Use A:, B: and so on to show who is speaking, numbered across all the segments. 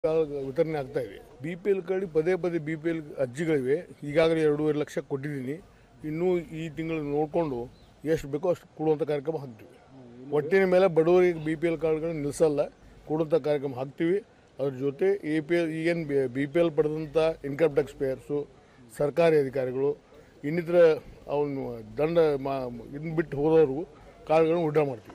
A: ವಿತರಣೆ ಆಗ್ತಾ ಇದೆ ಬಿ ಪಿ ಎಲ್ ಕಾರ್ಡ್ ಪದೇ ಪದೇ ಬಿ ಪಿ ಎಲ್ ಅರ್ಜಿಗಳಿವೆ ಈಗಾಗಲೇ ಎರಡೂವರೆ ಲಕ್ಷ ಕೊಟ್ಟಿದ್ದೀನಿ ಇನ್ನೂ ಈ ತಿಂಗಳು ನೋಡಿಕೊಂಡು ಎಷ್ಟು ಬೇಕೋ ಅಷ್ಟು ಕೊಡುವಂಥ ಕಾರ್ಯಕ್ರಮ ಹಾಕ್ತೀವಿ ಒಟ್ಟಿನ ಮೇಲೆ ಬಡವರಿಗೆ ಬಿ ಪಿ ಎಲ್ ಕಾರ್ಡ್ಗಳನ್ನ ನಿಲ್ಲಿಸಲ್ಲ ಕೊಡುವಂಥ ಕಾರ್ಯಕ್ರಮ ಹಾಕ್ತೀವಿ ಅದ್ರ ಜೊತೆ ಎ ಪಿ ಎಲ್ ಈಗೇನು ಬಿ ಪಿ ಎಲ್ ಪಡೆದಂಥ ಇನ್ಕಮ್ ಟ್ಯಾಕ್ಸ್ ಪೇಯರ್ಸು ಸರ್ಕಾರಿ ಅಧಿಕಾರಿಗಳು ಇನ್ನಿತರ ಅವನು ದಂಡ ಮಾ ಇನ್ನು ಬಿಟ್ಟು ಹೋದವರು ಕಾರ್ಡ್ಗಳನ್ನು ವಿಡ್ರಾ ಮಾಡ್ತೀವಿ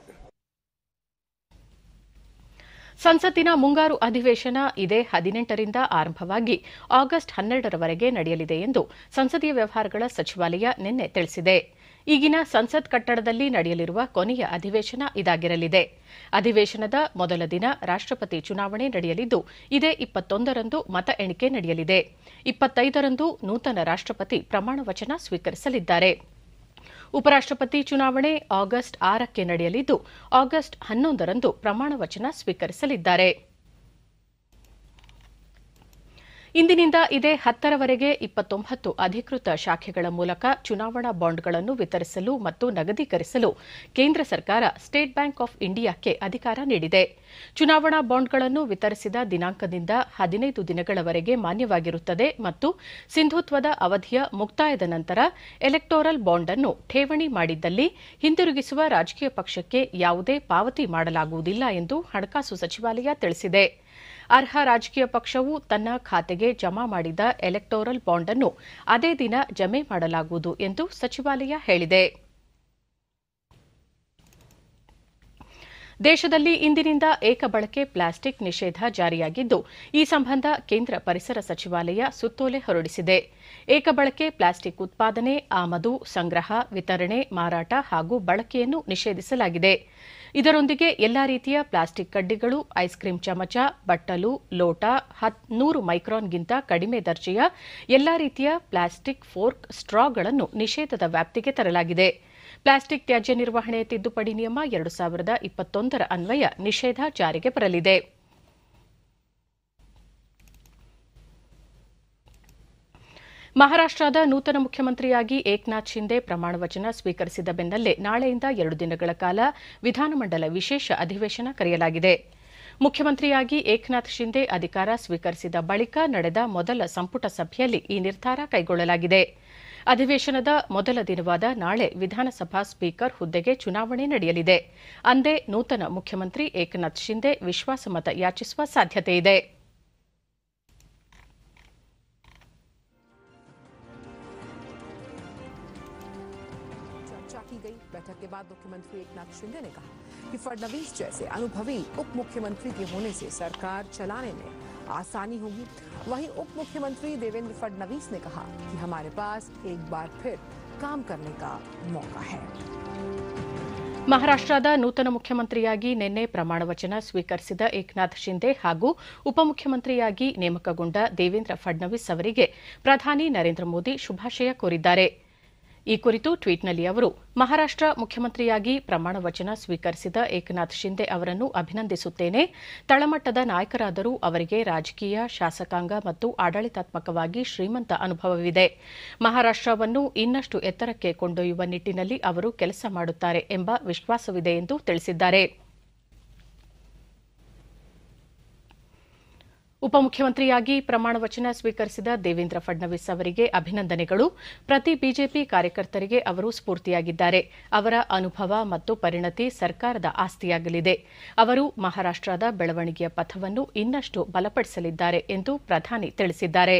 B: ಸಂಸತ್ತಿನ ಮುಂಗಾರು ಅಧಿವೇಶನ ಇದೇ ಹದಿನೆಂಟರಿಂದ ಆರಂಭವಾಗಿ ಆಗಸ್ಟ್ ಹನ್ನೆರಡರವರೆಗೆ ನಡೆಯಲಿದೆ ಎಂದು ಸಂಸದೀಯ ವ್ಯವಹಾರಗಳ ಸಚಿವಾಲಯ ನಿನ್ನೆ ತಿಳಿಸಿದೆ ಈಗಿನ ಸಂಸತ್ ಕಟ್ಟಡದಲ್ಲಿ ನಡೆಯಲಿರುವ ಕೊನೆಯ ಅಧಿವೇಶನ ಇದಾಗಿರಲಿದೆ ಅಧಿವೇಶನದ ಮೊದಲ ದಿನ ರಾಷ್ಟ್ರಪತಿ ಚುನಾವಣೆ ನಡೆಯಲಿದ್ದು ಇದೇ ಇಪ್ಪತ್ತೊಂದರಂದು ಮತ ಎಣಿಕೆ ನಡೆಯಲಿದೆ ಇಪ್ಪತ್ತೈದರಂದು ನೂತನ ರಾಷ್ಟ್ರಪತಿ ಪ್ರಮಾಣ ವಚನ ಸ್ವೀಕರಿಸಲಿದ್ದಾರೆ ಉಪರಾಷ್ಟ್ರಪತಿ ಚುನಾವಣೆ ಆಗಸ್ಟ್ ಆರಕ್ಕೆ ನಡೆಯಲಿದ್ದು ಆಗಸ್ಟ್ ಹನ್ನೊಂದರಂದು ಪ್ರಮಾಣ ವಚನ ಸ್ವೀಕರಿಸಲಿದ್ದಾರೆ ಇಂದಿನಿಂದ ಇದೇ ಹತ್ತರವರೆಗೆ ಇಪ್ಪತ್ತೊಂಬತ್ತು ಅಧಿಕೃತ ಶಾಖೆಗಳ ಮೂಲಕ ಚುನಾವಣಾ ಬಾಂಡ್ಗಳನ್ನು ವಿತರಿಸಲು ಮತ್ತು ನಗದೀಕರಿಸಲು ಕೇಂದ್ರ ಸರ್ಕಾರ ಸ್ಟೇಟ್ ಬ್ಯಾಂಕ್ ಆಫ್ ಇಂಡಿಯಾಕ್ಕೆ ಅಧಿಕಾರ ನೀಡಿದೆ ಚುನಾವಣಾ ಬಾಂಡ್ಗಳನ್ನು ವಿತರಿಸಿದ ದಿನಾಂಕದಿಂದ ಹದಿನೈದು ದಿನಗಳವರೆಗೆ ಮಾನ್ಯವಾಗಿರುತ್ತದೆ ಮತ್ತು ಸಿಂಧುತ್ವದ ಅವಧಿಯ ಮುಕ್ತಾಯದ ನಂತರ ಎಲೆಕ್ಟೋರಲ್ ಬಾಂಡ್ ಅನ್ನು ಠೇವಣಿ ಮಾಡಿದ್ದಲ್ಲಿ ಹಿಂದಿರುಗಿಸುವ ರಾಜಕೀಯ ಪಕ್ಷಕ್ಕೆ ಯಾವುದೇ ಪಾವತಿ ಮಾಡಲಾಗುವುದಿಲ್ಲ ಎಂದು ಹಣಕಾಸು ಸಚಿವಾಲಯ ತಿಳಿಸಿದೆ ಅರ್ಹ ರಾಜಕೀಯ ಪಕ್ಷವು ತನ್ನ ಖಾತೆಗೆ ಜಮಾ ಮಾಡಿದ ಎಲೆಕ್ಟೋರಲ್ ಬಾಂಡ್ ಅನ್ನು ಅದೇ ದಿನ ಜಮೆ ಮಾಡಲಾಗುವುದು ಎಂದು ಸಚಿವಾಲಯ ಹೇಳಿದೆ ದೇಶದಲ್ಲಿ ಇಂದಿನಿಂದ ಏಕಬಳಕೆ ಪ್ಲಾಸ್ಟಿಕ್ ನಿಷೇಧ ಜಾರಿಯಾಗಿದ್ದು ಈ ಸಂಬಂಧ ಕೇಂದ್ರ ಪರಿಸರ ಸಚಿವಾಲಯ ಸುತ್ತೋಲೆ ಹೊರಡಿಸಿದೆ ಏಕಬಳಕೆ ಪ್ಲಾಸ್ಟಿಕ್ ಉತ್ಪಾದನೆ ಆಮದು ಸಂಗ್ರಹ ವಿತರಣೆ ಮಾರಾಟ ಹಾಗೂ ಬಳಕೆಯನ್ನು ನಿಷೇಧಿಸಲಾಗಿದೆ ಇದರೊಂದಿಗೆ ಎಲ್ಲಾ ರೀತಿಯ ಪ್ಲಾಸ್ಟಿಕ್ ಕಡ್ಡಿಗಳು ಐಸ್ ಕ್ರೀಂ ಚಮಚ ಬಟ್ಟಲು ಲೋಟ ನೂರು ಮೈಕ್ರಾನ್ಗಿಂತ ಕಡಿಮೆ ದರ್ಜೆಯ ಎಲ್ಲಾ ರೀತಿಯ ಪ್ಲಾಸ್ಟಿಕ್ ಫೋರ್ಕ್ ಸ್ಟ್ರಾಗಳನ್ನು ನಿಷೇಧದ ವ್ಯಾಪ್ತಿಗೆ ತರಲಾಗಿದೆ ಪ್ಲಾಸ್ಟಿಕ್ ತ್ಯಾಜ್ಯ ನಿರ್ವಹಣೆ ತಿದ್ದುಪಡಿ ನಿಯಮ ಎರಡು ಸಾವಿರದ ಇಪ್ಪತ್ತೊಂದರ ಅನ್ವಯ ನಿಷೇಧ ಜಾರಿಗೆ ಬರಲಿದೆ ಮಹಾರಾಷ್ಟದ ನೂತನ ಮುಖ್ಯಮಂತ್ರಿಯಾಗಿ ಏಕನಾಥ್ ಶಿಂದೆ ಪ್ರಮಾಣ ವಚನ ಸ್ವೀಕರಿಸಿದ ಬೆನ್ನಲ್ಲೇ ನಾಳೆಯಿಂದ ಎರಡು ದಿನಗಳ ಕಾಲ ವಿಧಾನಮಂಡಲ ವಿಶೇಷ ಅಧಿವೇಶನ ಕರೆಯಲಾಗಿದೆ ಮುಖ್ಯಮಂತ್ರಿಯಾಗಿ ಏಕನಾಥ್ ಶಿಂದೆ ಅಧಿಕಾರ ಸ್ವೀಕರಿಸಿದ ಬಳಿಕ ನಡೆದ ಮೊದಲ ಸಂಪುಟ ಸಭೆಯಲ್ಲಿ ಈ ನಿರ್ಧಾರ ಕೈಗೊಳ್ಳಲಾಗಿದೆ ಅಧಿವೇಶನದ ಮೊದಲ ದಿನವಾದ ನಾಳೆ ವಿಧಾನಸಭಾ ಸ್ಪೀಕರ್ ಹುದ್ದೆಗೆ ಚುನಾವಣೆ ನಡೆಯಲಿದೆ ಅಂದೇ ನೂತನ ಮುಖ್ಯಮಂತ್ರಿ ಏಕನಾಥ್ ಶಿಂದೆ ವಿಶ್ವಾಸಮತ ಯಾಚಿಸುವ ಸಾಧ್ಯತೆಯಿದೆ
C: चर्चा की गई बैठक के बाद मुख्यमंत्री एकनाथ शिंदे ने कहा कि फडणवीस जैसे अनुभवी उप मुख्यमंत्री के होने से सरकार चलाने में आसानी होगी वहीं उप मुख्यमंत्री देवेंद्र फडणवीस ने कहा कि हमारे पास एक बार फिर काम करने का मौका है
B: ಮಹಾರಾಷ್ಟದ ನೂತನ ಮುಖ್ಯಮಂತ್ರಿಯಾಗಿ ನಿನ್ನೆ ಪ್ರಮಾಣ ವಚನ ಸ್ವೀಕರಿಸಿದ ಏಕನಾಥ್ ಶಿಂದೆ ಹಾಗೂ ಉಪಮುಖ್ಯಮಂತ್ರಿಯಾಗಿ ನೇಮಕಗೊಂಡ ದೇವೇಂದ್ರ ಫಡ್ನವೀಸ್ ಅವರಿಗೆ ಪ್ರಧಾನಿ ನರೇಂದ್ರ ಮೋದಿ ಶುಭಾಶಯ ಕೋರಿದ್ದಾರೆ ಈ ಕುರಿತು ಟ್ವೀಟ್ನಲ್ಲಿ ಅವರು ಮಹಾರಾಷ್ಟ ಮುಖ್ಯಮಂತ್ರಿಯಾಗಿ ಪ್ರಮಾಣ ವಚನ ಸ್ವೀಕರಿಸಿದ ಏಕನಾಥ್ ಶಿಂದೆ ಅವರನ್ನು ಅಭಿನಂದಿಸುತ್ತೇನೆ ತಳಮಟ್ಟದ ನಾಯಕರಾದರೂ ಅವರಿಗೆ ರಾಜಕೀಯ ಶಾಸಕಾಂಗ ಮತ್ತು ಆಡಳಿತಾತ್ಮಕವಾಗಿ ಶ್ರೀಮಂತ ಅನುಭವವಿದೆ ಮಹಾರಾಷ್ಟವನ್ನು ಇನ್ನಷ್ಟು ಎತ್ತರಕ್ಕೆ ಕೊಂಡೊಯ್ಯುವ ನಿಟ್ಟಿನಲ್ಲಿ ಅವರು ಕೆಲಸ ಮಾಡುತ್ತಾರೆ ಎಂಬ ವಿಶ್ವಾಸವಿದೆ ಎಂದು ತಿಳಿಸಿದ್ದಾರೆ ಉಪಮುಖ್ಯಮಂತ್ರಿಯಾಗಿ ಪ್ರಮಾಣ ವಚನ ಸ್ವೀಕರಿಸಿದ ದೇವೇಂದ್ರ ಫಡ್ನವೀಸ್ ಅವರಿಗೆ ಅಭಿನಂದನೆಗಳು ಪ್ರತಿ ಬಿಜೆಪಿ ಕಾರ್ಯಕರ್ತರಿಗೆ ಅವರು ಸ್ಫೂರ್ತಿಯಾಗಿದ್ದಾರೆ ಅವರ ಅನುಭವ ಮತ್ತು ಪರಿಣತಿ ಸರ್ಕಾರದ ಆಸ್ತಿಯಾಗಲಿದೆ ಅವರು ಮಹಾರಾಷ್ಟದ ಬೆಳವಣಿಗೆಯ ಪಥವನ್ನು ಇನ್ನಷ್ಟು ಬಲಪಡಿಸಲಿದ್ದಾರೆ ಎಂದು ಪ್ರಧಾನಿ ತಿಳಿಸಿದ್ದಾರೆ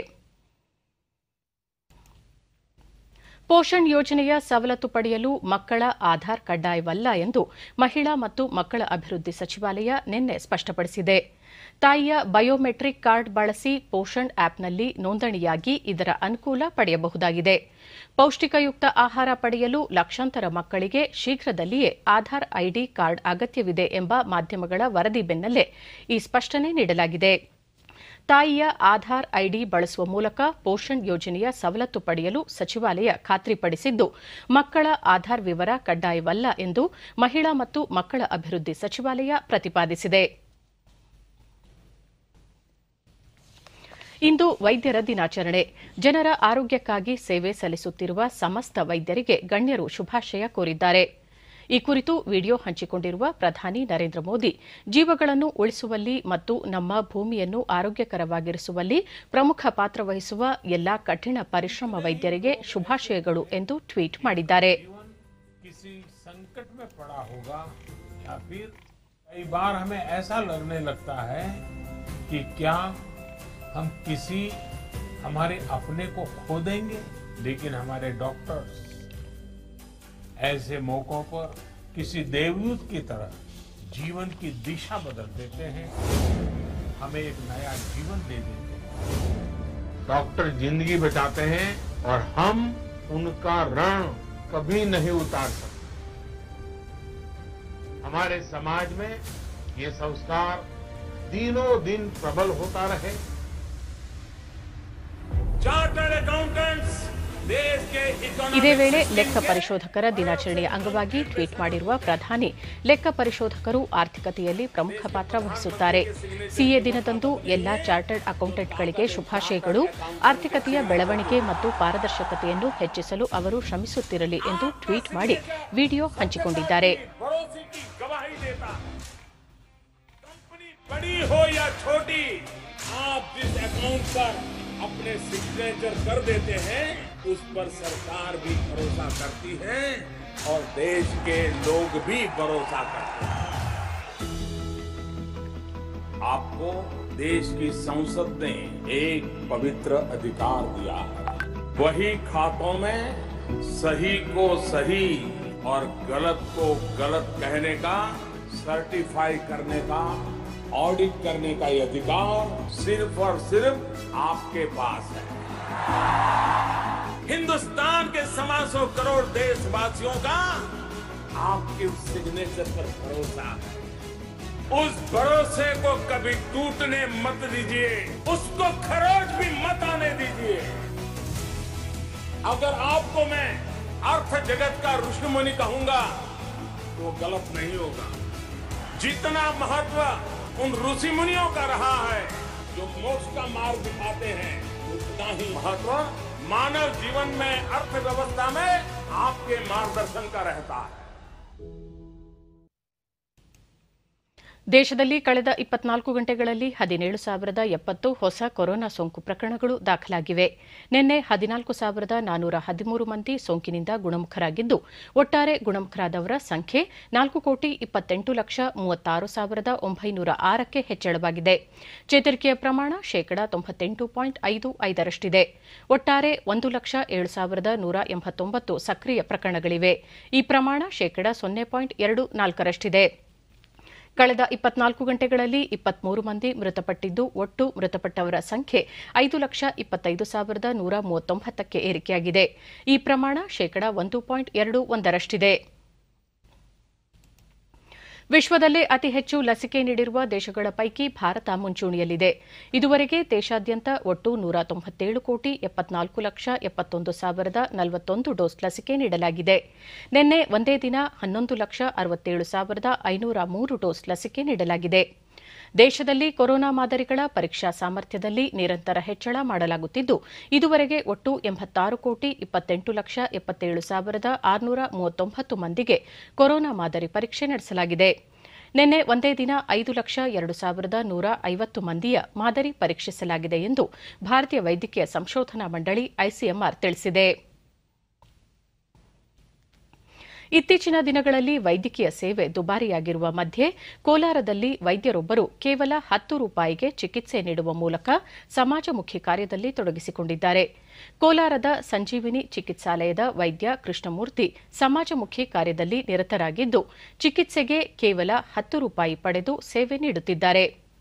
B: ಪೋಷಣ್ ಯೋಜನೆಯ ಸವಲತ್ತು ಪಡೆಯಲು ಮಕ್ಕಳ ಆಧಾರ್ ಕಡ್ಡಾಯವಲ್ಲ ಎಂದು ಮಹಿಳಾ ಮತ್ತು ಮಕ್ಕಳ ಅಭಿವೃದ್ಧಿ ಸಚಿವಾಲಯ ನಿನ್ನೆ ಸ್ಪಷ್ಟಪಡಿಸಿದೆ ತಾಯಿಯ ಬಯೋಮೆಟ್ರಿಕ್ ಕಾರ್ಡ್ ಬಳಸಿ ಪೋಷಣ್ ಆಪ್ನಲ್ಲಿ ನೋಂದಣಿಯಾಗಿ ಇದರ ಅನುಕೂಲ ಪಡೆಯಬಹುದಾಗಿದೆ ಪೌಷ್ಟಿಕಯುಕ್ತ ಆಹಾರ ಪಡೆಯಲು ಲಕ್ಷಾಂತರ ಮಕ್ಕಳಿಗೆ ಶೀಘ್ರದಲ್ಲಿಯೇ ಆಧಾರ್ ಐಡಿ ಕಾರ್ಡ್ ಅಗತ್ಯವಿದೆ ಎಂಬ ಮಾಧ್ಯಮಗಳ ವರದಿ ಬೆನ್ನಲ್ಲೇ ಈ ಸ್ಪಷ್ಟನೆ ನೀಡಲಾಗಿದೆ ತಾಯಿಯ ಆಧಾರ್ ಐಡಿ ಬಳಸುವ ಮೂಲಕ ಪೋಷಣ್ ಯೋಜನೆಯ ಸವಲತ್ತು ಪಡೆಯಲು ಸಚಿವಾಲಯ ಖಾತ್ರಿಪಡಿಸಿದ್ದು ಮಕ್ಕಳ ಆಧಾರ್ ವಿವರ ಕಡ್ಡಾಯವಲ್ಲ ಎಂದು ಮಹಿಳಾ ಮತ್ತು ಮಕ್ಕಳ ಅಭಿವೃದ್ಧಿ ಸಚಿವಾಲಯ ಪ್ರತಿಪಾದಿಸಿದೆ ಇಂದು ವೈದ್ಯರ ದಿನಾಚರಣೆ ಜನರ ಆರೋಗ್ಯಕ್ಕಾಗಿ ಸೇವೆ ಸಲ್ಲಿಸುತ್ತಿರುವ ಸಮಸ್ತ ವೈದ್ಯರಿಗೆ ಗಣ್ಯರು ಶುಭಾಶಯ ಕೋರಿದ್ದಾರೆ ಈ ಕುರಿತು ವಿಡಿಯೋ ಹಂಚಿಕೊಂಡಿರುವ ಪ್ರಧಾನಿ ನರೇಂದ್ರ ಮೋದಿ ಜೀವಗಳನ್ನು ಉಳಿಸುವಲ್ಲಿ ಮತ್ತು ನಮ್ಮ ಭೂಮಿಯನ್ನು ಆರೋಗ್ಯಕರವಾಗಿರಿಸುವಲ್ಲಿ ಪ್ರಮುಖ ಪಾತ್ರ ವಹಿಸುವ ಎಲ್ಲಾ ಕಠಿಣ ಪರಿಶ್ರಮ ವೈದ್ಯರಿಗೆ ಶುಭಾಶಯಗಳು ಎಂದು ಟ್ವೀಟ್ ಮಾಡಿದ್ದಾರೆ
D: किसी संकट में पड़ा होगा या फिर कई बार हमें ऐसा लगने लगता है कि क्या हम किसी हमारे अपने को खो देंगे लेकिन हमारे डॉक्टर्स ऐसे मौकों पर किसी देवदूत की तरह जीवन की दिशा बदल देते हैं हमें एक नया जीवन दे देते हैं डॉक्टर जिंदगी बचाते हैं और हम उनका ऋण कभी नहीं उतार सकते हमारे समाज में ये संस्कार दिनों दिन प्रबल होता रहे चार्टर्ड अकाउंटेंट्स देश के
B: ಇದೇ ವೇಳೆ
D: economic
B: ಲೆಕ್ಕ
D: system के
B: ಪರಿಶೋಧಕರ ದಿನಾಚರಣೆಯ ಅಂಗವಾಗಿ ಟ್ವೀಟ್ ಮಾಡಿರುವ ಪ್ರಧಾನಿ ಲೆಕ್ಕ ಪರಿಶೋಧಕರು ಆರ್ಥಿಕತೆಯಲ್ಲಿ ಪ್ರಮುಖ ಪಾತ್ರ ವಹಿಸುತ್ತಾರೆ ಸಿಎ ದಿನದಂದು ಎಲ್ಲಾ ಚಾರ್ಟರ್ಡ್ ಅಕೌಂಟೆಂಟ್ಗಳಿಗೆ ಶುಭಾಶಯಗಳು ಆರ್ಥಿಕತೆಯ ಬೆಳವಣಿಗೆ ಮತ್ತು ಪಾರದರ್ಶಕತೆಯನ್ನು ಹೆಚ್ಚಿಸಲು ಅವರು ಶ್ರಮಿಸುತ್ತಿರಲಿ ಎಂದು ಟ್ವೀಟ್ ಮಾಡಿ ವಿಡಿಯೋ ಹಂಚಿಕೊಂಡಿದ್ದಾರೆ
D: भरोसे की गवाही देता है कंपनी बड़ी हो या छोटी आप जिस अकाउंट पर अपने सिग्नेचर कर देते हैं उस पर सरकार भी भरोसा करती है और देश के लोग भी भरोसा करते हैं आपको देश की संसद ने एक पवित्र अधिकार दिया है वही खातों में सही को सही और गलत को गलत कहने का सर्टिफाई करने का ऑडिट करने का ये अधिकार सिर्फ और सिर्फ आपके पास है हिंदुस्तान के सवा सौ करोड़ देशवासियों का आपके सिग्नेचर पर भरोसा है उस भरोसे को कभी टूटने मत दीजिए उसको खरोच भी मत आने दीजिए अगर आपको मैं अर्थ जगत का ऋषिमुनि कहूंगा तो गलत नहीं होगा जितना महत्व उन ऋषि मुनियों का रहा है जो मोक्ष का मार्ग दिखाते हैं उतना ही महत्व मानव जीवन में अर्थव्यवस्था में आपके मार्गदर्शन का रहता है
B: ದೇಶದಲ್ಲಿ ಕಳೆದ ಇಪ್ಪತ್ನಾಲ್ಕು ಗಂಟೆಗಳಲ್ಲಿ ಹದಿನೇಳು ಸಾವಿರದ ಎಪ್ಪತ್ತು ಹೊಸ ಕೊರೋನಾ ಸೋಂಕು ಪ್ರಕರಣಗಳು ದಾಖಲಾಗಿವೆ ನಿನ್ನೆ ಹದಿನಾಲ್ಕು ಸಾವಿರದ ನಾನೂರ ಹದಿಮೂರು ಮಂದಿ ಸೋಂಕಿನಿಂದ ಗುಣಮುಖರಾಗಿದ್ದು ಒಟ್ಟಾರೆ ಗುಣಮುಖರಾದವರ ಸಂಖ್ಯೆ ನಾಲ್ಕು ಕೋಟಿ ಇಪ್ಪತ್ತೆಂಟು ಲಕ್ಷ ಮೂವತ್ತಾರು ಸಾವಿರದ ಒಂಬೈನೂರ ಆರಕ್ಕೆ ಹೆಚ್ಚಳವಾಗಿದೆ ಚೇತರಿಕೆಯ ಪ್ರಮಾಣ ಶೇಕಡಾ ತೊಂಬತ್ತೆಂಟು ಪಾಯಿಂಟ್ ಐದು ಐದರಷ್ಟಿದೆ ಒಟ್ಟಾರೆ ಒಂದು ಲಕ್ಷ ಏಳು ಸಾವಿರದ ನೂರ ಎಂಬತ್ತೊಂಬತ್ತು ಸಕ್ರಿಯ ಪ್ರಕರಣಗಳಿವೆ ಈ ಪ್ರಮಾಣ ಶೇಕಡಾ ಸೊನ್ನೆ ಪಾಯಿಂಟ್ ಎರಡು ನಾಲ್ಕರಷ್ಟಿದೆ ಕಳೆದ ಇಪ್ಪತ್ನಾಲ್ಕು ಗಂಟೆಗಳಲ್ಲಿ ಇಪ್ಪತ್ಮೂರು ಮಂದಿ ಮೃತಪಟ್ಟಿದ್ದು ಒಟ್ಟು ಮೃತಪಟ್ಟವರ ಸಂಖ್ಯೆ ಐದು ಲಕ್ಷ ಇಪ್ಪತ್ತೈದು ಸಾವಿರದ ನೂರ ಮೂವತ್ತೊಂಬತ್ತಕ್ಕೆ ಏರಿಕೆಯಾಗಿದೆ ಈ ಪ್ರಮಾಣ ಶೇಕಡಾ ಒಂದು ಪಾಯಿಂಟ್ ಎರಡು ಒಂದರಷ್ಟಿದೆ ವಿಶ್ವದಲ್ಲೇ ಅತಿ ಹೆಚ್ಚು ಲಸಿಕೆ ನೀಡಿರುವ ದೇಶಗಳ ಪೈಕಿ ಭಾರತ ಮುಂಚೂಣಿಯಲ್ಲಿದೆ ಇದುವರೆಗೆ ದೇಶಾದ್ಯಂತ ಒಟ್ಟು ನೂರ ತೊಂಬತ್ತೇಳು ಕೋಟಿ ಎಪ್ಪತ್ನಾಲ್ಕು ಲಕ್ಷ ಎಪ್ಪತ್ತೊಂದು ಸಾವಿರದ ನಲವತ್ತೊಂದು ಡೋಸ್ ಲಸಿಕೆ ನೀಡಲಾಗಿದೆ ನಿನ್ನೆ ಒಂದೇ ದಿನ ಹನ್ನೊಂದು ಲಕ್ಷ ಅರವತ್ತೇಳು ಸಾವಿರದ ಐನೂರ ಮೂರು ಡೋಸ್ ಲಸಿಕೆ ನೀಡಲಾಗಿದೆ ದೇಶದಲ್ಲಿ ಕೊರೋನಾ ಮಾದರಿಗಳ ಪರೀಕ್ಷಾ ಸಾಮರ್ಥ್ಯದಲ್ಲಿ ನಿರಂತರ ಹೆಚ್ಚಳ ಮಾಡಲಾಗುತ್ತಿದ್ದು ಇದುವರೆಗೆ ಒಟ್ಟು ಎಂಬತ್ತಾರು ಕೋಟಿ ಇಪ್ಪತ್ತೆಂಟು ಲಕ್ಷ ಎಪ್ಪತ್ತೇಳು ಸಾವಿರದ ಆರುನೂರ ಮೂವತ್ತೊಂಬತ್ತು ಮಂದಿಗೆ ಕೊರೋನಾ ಮಾದರಿ ಪರೀಕ್ಷೆ ನಡೆಸಲಾಗಿದೆ ನಿನ್ನೆ ಒಂದೇ ದಿನ ಐದು ಲಕ್ಷ ಎರಡು ಸಾವಿರದ ನೂರ ಐವತ್ತು ಮಂದಿಯ ಮಾದರಿ ಪರೀಕ್ಷಿಸಲಾಗಿದೆ ಎಂದು ಭಾರತೀಯ ವೈದ್ಯಕೀಯ ಸಂಶೋಧನಾ ಮಂಡಳಿ ಐಸಿಎಂಆರ್ ತಿಳಿಸಿದೆ ಇತ್ತೀಚಿನ ದಿನಗಳಲ್ಲಿ ವೈದ್ಯಕೀಯ ಸೇವೆ ದುಬಾರಿಯಾಗಿರುವ ಮಧ್ಯೆ ಕೋಲಾರದಲ್ಲಿ ವೈದ್ಯರೊಬ್ಬರು ಕೇವಲ ಹತ್ತು ರೂಪಾಯಿಗೆ ಚಿಕಿತ್ಸೆ ನೀಡುವ ಮೂಲಕ ಸಮಾಜಮುಖಿ ಕಾರ್ಯದಲ್ಲಿ ತೊಡಗಿಸಿಕೊಂಡಿದ್ದಾರೆ ಕೋಲಾರದ ಸಂಜೀವಿನಿ ಚಿಕಿತ್ಸಾಲಯದ ವೈದ್ಯ ಕೃಷ್ಣಮೂರ್ತಿ ಸಮಾಜಮುಖಿ ಕಾರ್ಯದಲ್ಲಿ ನಿರತರಾಗಿದ್ದು ಚಿಕಿತ್ಸೆಗೆ ಕೇವಲ ಹತ್ತು ರೂಪಾಯಿ ಪಡೆದು ಸೇವೆ ನೀಡುತ್ತಿದ್ದಾರೆ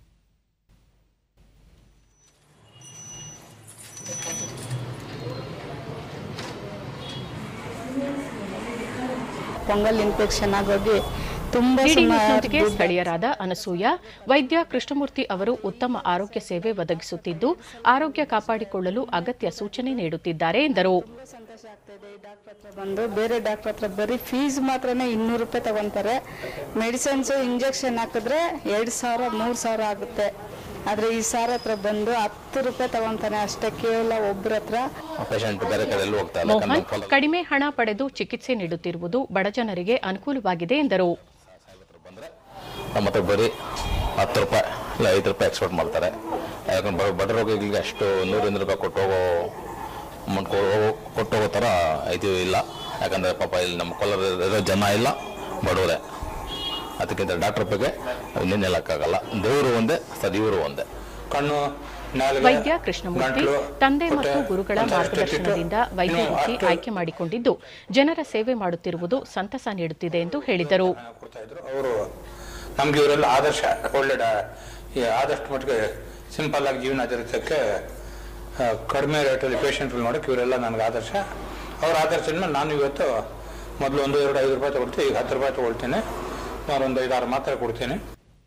E: ಫಂಗಲ್ ಇನ್ಫೆಕ್ಷನ್ ಆಗೋಗಿ ತುಂಬಾ
B: ಡಿಡಿ
E: ಸುಮಾರು
B: ನ್ಯೂಸ್ನೊಂದಿಗೆ ಸ್ಥಳೀಯರಾದ ಅನಸೂಯ ವೈದ್ಯ ಕೃಷ್ಣಮೂರ್ತಿ ಅವರು ಉತ್ತಮ ಆರೋಗ್ಯ ಸೇವೆ ಒದಗಿಸುತ್ತಿದ್ದು ಆರೋಗ್ಯ ಕಾಪಾಡಿಕೊಳ್ಳಲು ಅಗತ್ಯ ಸೂಚನೆ ನೀಡುತ್ತಿದ್ದಾರೆ ಎಂದರು
E: ಸಂತೋಷ ಆಗ್ತಾ ಇದೆ ಈ ಡಾಕ್ಟರ್ ಹತ್ರ ಬಂದು ಬೇರೆ ಡಾಕ್ಟರ್ ಹತ್ರ ಬರೀ ಫೀಸ್ ಮಾತ್ರನೇ ಇನ್ನೂರು ರೂಪಾಯಿ ತಗೊಂತಾರೆ ಮೆಡಿಸಿನ್ಸ್ ಇಂಜೆಕ್ಷನ್ ಹಾಕಿದ್ರೆ ಎರಡು ಸಾವಿರ ಮೂರು ಸಾವಿರ ಆಗುತ್ತೆ ಆದ್ರೆ ಈ ಸಾರ್ ಹತ್ರ ಬಂದು ಹತ್ತು ರೂಪಾಯಿ ತಗೊಂತಾನೆ ಅಷ್ಟೇ ಕೇವಲ ಒಬ್ಬರ ಹತ್ರ
F: ಪೇಷಂಟ್ ಬೇರೆ ಕಡೆ ಎಲ್ಲೂ ಹೋಗ್ತಾ ಇಲ್ಲ
B: ಮೋಹನ್
F: ಯಾಕಂದ್ರೆ ಫಲ-
B: ಕಡಿಮೆ ಹಣ ಪಡೆದು ಚಿಕಿತ್ಸೆ ನೀಡುತ್ತಿರುವುದು ಬಡಜನರಿಗೆ ಅನುಕೂಲವಾಗಿದೆ ಎಂದರು
F: ನಮ್ಮ ಹತ್ರ ಬರೀ ಹತ್ತು ರೂಪಾಯಿ ಇಲ್ಲ ಐದು ರೂಪಾಯಿ ಎಕ್ಸ್ಪೋರ್ಟ್ ಮಾಡ್ತಾರೆ ಯಾಕಂದ್ರೆ ಬಡ- ಬಡ ರೋಗಿಗಳಿಗೆ ಅಷ್ಟು ನೂರಿಂದ ರೂಪಾಯಿ ಕೊಟ್ಟು ಹೋಗೋ ಅಮೌಂಟ್ ಕೊಟ್ಟು ಹೋಗೋ ಥರ ಇದು ಇಲ್ಲ ಯಾಕಂದ್ರೆ ಪಾಪ ಇಲ್ಲಿ ನಮ್ಮ ಕೋಲಾರ ಇರೋ ಜನ ಇಲ್ಲ ಬಡವರೇ ಅದಕ್ಕಿಂತ ಡಾಕ್ಟರ್ ಬಗ್ಗೆ ಇನ್ನೇನು ಹೇಳೋಕ್ಕಾಗಲ್ಲ ದೇವರು ಒಂದೇ ಸರ್ ಇವರು ಒಂದೇ
G: ಕಣ್ಣು ನಾಲಿಗೆ,
B: ವೈದ್ಯ ಕೃಷ್ಣಮೂರ್ತಿ
G: ಗಂಟ್ಲು,
B: ತಂದೆ
G: ಹೊಟ್ಟೆ,
B: ಮತ್ತು ಗುರುಗಳ
G: ಒಂದ್ ಅಷ್ಟು
B: ಮಾರ್ಗದರ್ಶನದಿಂದ
G: ಇಟ್ಟು,
B: ವೈದ್ಯ
G: ಇನ್ನು
B: ವೃತ್ತಿ
G: ಅಷ್ಟು
B: ಆಯ್ಕೆ ಮಾಡಿಕೊಂಡಿದ್ದು ಜನರ ಸೇವೆ ಮಾಡುತ್ತಿರುವುದು ಸಂತಸ ನೀಡುತ್ತಿದೆ ಎಂದು ಹೇಳಿದರು
G: ಕೊಡ್ತಾ ಇದ್ರು ಅವರು ನಮ್ಗೆ ಇವರೆಲ್ಲ ಆದರ್ಶ ಒಳ್ಳೆ ಡಾ- ಈ ಆದಷ್ಟು ಮಟ್ಟಿಗೆ ಸಿಂಪಲ್ ಆಗಿ ಜೀವನ ಆಚರಿಸೋಕ್ಕೆ ಆ, ಕಡಿಮೆ ರೇಟಲ್ಲಿ ಪೇಷಂಟ್ಗಳು ನೋಡೋಕೆ ಇವರೆಲ್ಲ ನನಗೆ ಆದರ್ಶ ಅವ್ರ ಆದರ್ಶದ ಮೇಲೆ ನಾನು ಇವತ್ತು ಮೊದಲು ಒಂದು ಎರಡು ಐದು ರೂಪಾಯಿ ತಗೊಳ್ತೀನಿ ಈಗ ಹತ್ತು ರೂಪಾಯಿ ತಗೊಳ್ತೀನಿ ನಾನು ಒಂದು ಐದಾರು ಮಾತ್ರೆ ಕೊಡ್ತೀನಿ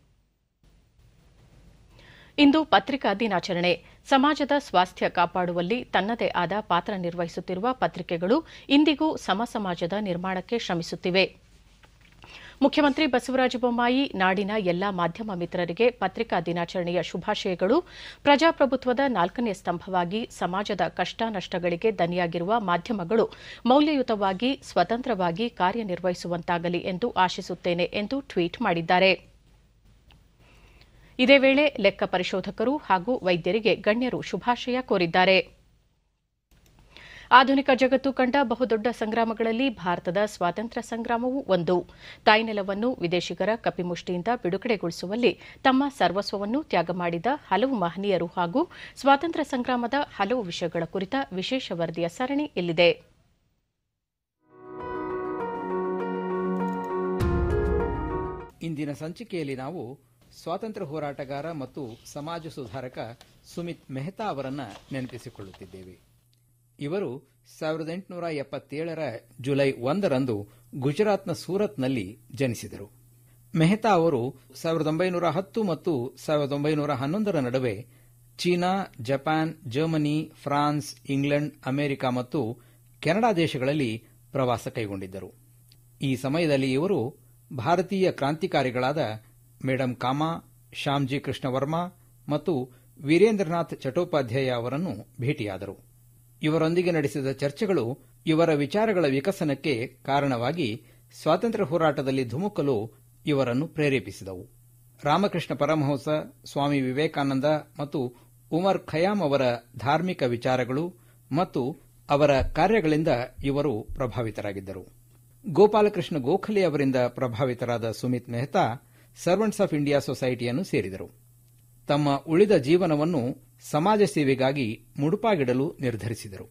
B: ಇಂದು ಪತ್ರಿಕಾ ದಿನಾಚರಣೆ ಸಮಾಜದ ಸ್ವಾಸ್ಥ್ಯ ಕಾಪಾಡುವಲ್ಲಿ ತನ್ನದೇ ಆದ ಪಾತ್ರ ನಿರ್ವಹಿಸುತ್ತಿರುವ ಪತ್ರಿಕೆಗಳು ಇಂದಿಗೂ ಸಮ ಸಮಾಜದ ನಿರ್ಮಾಣಕ್ಕೆ ಶ್ರಮಿಸುತ್ತಿವೆ ಮುಖ್ಯಮಂತ್ರಿ ಬಸವರಾಜ ಬೊಮ್ಮಾಯಿ ನಾಡಿನ ಎಲ್ಲಾ ಮಾಧ್ಯಮ ಮಿತ್ರರಿಗೆ ಪತ್ರಿಕಾ ದಿನಾಚರಣೆಯ ಶುಭಾಶಯಗಳು ಪ್ರಜಾಪ್ರಭುತ್ವದ ನಾಲ್ಕನೇ ಸ್ತಂಭವಾಗಿ ಸಮಾಜದ ಕಷ್ಟ ನಷ್ಟಗಳಿಗೆ ದನಿಯಾಗಿರುವ ಮಾಧ್ಯಮಗಳು ಮೌಲ್ಯಯುತವಾಗಿ ಸ್ವತಂತ್ರವಾಗಿ ಕಾರ್ಯನಿರ್ವಹಿಸುವಂತಾಗಲಿ ಎಂದು ಆಶಿಸುತ್ತೇನೆ ಎಂದು ಟ್ವೀಟ್ ಮಾಡಿದ್ದಾರೆ ಇದೇ ವೇಳೆ ಲೆಕ್ಕ ಪರಿಶೋಧಕರು ಹಾಗೂ ವೈದ್ಯರಿಗೆ ಗಣ್ಯರು ಶುಭಾಶಯ ಕೋರಿದ್ದಾರೆ ಆಧುನಿಕ ಜಗತ್ತು ಕಂಡ ಬಹುದೊಡ್ಡ ಸಂಗ್ರಾಮಗಳಲ್ಲಿ ಭಾರತದ ಸ್ವಾತಂತ್ರ್ಯ ಸಂಗ್ರಾಮವೂ ಒಂದು ತಾಯ್ನೆಲವನ್ನು ವಿದೇಶಿಗರ ಕಪಿಮುಷ್ಟಿಯಿಂದ ಬಿಡುಗಡೆಗೊಳಿಸುವಲ್ಲಿ ತಮ್ಮ ಸರ್ವಸ್ವವನ್ನು ತ್ಯಾಗ ಮಾಡಿದ ಹಲವು ಮಹನೀಯರು ಹಾಗೂ ಸ್ವಾತಂತ್ರ್ಯ ಸಂಗ್ರಾಮದ ಹಲವು ವಿಷಯಗಳ ಕುರಿತ ವಿಶೇಷ ವರದಿಯ ಸರಣಿ ಇಲ್ಲಿದೆ
H: ಇಂದಿನ ಸಂಚಿಕೆಯಲ್ಲಿ ನಾವು ಸ್ವಾತಂತ್ರ್ಯ ಹೋರಾಟಗಾರ ಮತ್ತು ಸಮಾಜ ಸುಧಾರಕ ಸುಮಿತ್ ಮೆಹ್ತಾ ಅವರನ್ನ ನೆನಪಿಸಿಕೊಳ್ಳುತ್ತಿದ್ದೇವೆ ಇವರು ಸಾವಿರದ ಎಂಟುನೂರ ಎಪ್ಪತ್ತೇಳರ ಜುಲೈ ಒಂದರಂದು ಗುಜರಾತ್ನ ಸೂರತ್ನಲ್ಲಿ ಜನಿಸಿದರು ಮೆಹ್ತಾ ಅವರು ಸಾವಿರದ ಒಂಬೈನೂರ ಹತ್ತು ಮತ್ತು ಸಾವಿರದ ಒಂಬೈನೂರ ಹನ್ನೊಂದರ ನಡುವೆ China Japan Germany France England America ಮತ್ತು ಕೆನಡಾ ದೇಶಗಳಲ್ಲಿ ಪ್ರವಾಸ ಕೈಗೊಂಡಿದ್ದರು ಈ ಸಮಯದಲ್ಲಿ ಇವರು ಭಾರತೀಯ ಕ್ರಾಂತಿಕಾರಿಗಳಾದ ಮೇಡಂ ಕಾಮಾ ಶ್ಯಾಮ್ಜಿ ಕೃಷ್ಣ ವರ್ಮಾ ಮತ್ತು ವೀರೇಂದ್ರನಾಥ್ ಚಟ್ಟೋಪಾಧ್ಯಾಯ ಅವರನ್ನು ಭೇಟಿಯಾದರು ಇವರೊಂದಿಗೆ ನಡೆಸಿದ ಚರ್ಚೆಗಳು ಇವರ ವಿಚಾರಗಳ ವಿಕಸನಕ್ಕೆ ಕಾರಣವಾಗಿ ಸ್ವಾತಂತ್ರ್ಯ ಹೋರಾಟದಲ್ಲಿ ಧುಮುಕಲು ಇವರನ್ನು ಪ್ರೇರೇಪಿಸಿದವು ರಾಮಕೃಷ್ಣ ಪರಮಹಂಸ ಸ್ವಾಮಿ ವಿವೇಕಾನಂದ ಮತ್ತು ಉಮರ್ ಖಯಾಮ್ ಅವರ ಧಾರ್ಮಿಕ ವಿಚಾರಗಳು ಮತ್ತು ಅವರ ಕಾರ್ಯಗಳಿಂದ ಇವರು ಪ್ರಭಾವಿತರಾಗಿದ್ದರು ಗೋಪಾಲಕೃಷ್ಣ ಗೋಖಲೆ ಅವರಿಂದ ಪ್ರಭಾವಿತರಾದ Sumit Mehta servants of India ಸೊಸೈಟಿಯನ್ನು ಸೇರಿದರು ತಮ್ಮ ಉಳಿದ ಜೀವನವನ್ನು ಸಮಾಜ ಸೇವೆಗಾಗಿ ಮುಡುಪಾಗಿಡಲು ನಿರ್ಧರಿಸಿದರು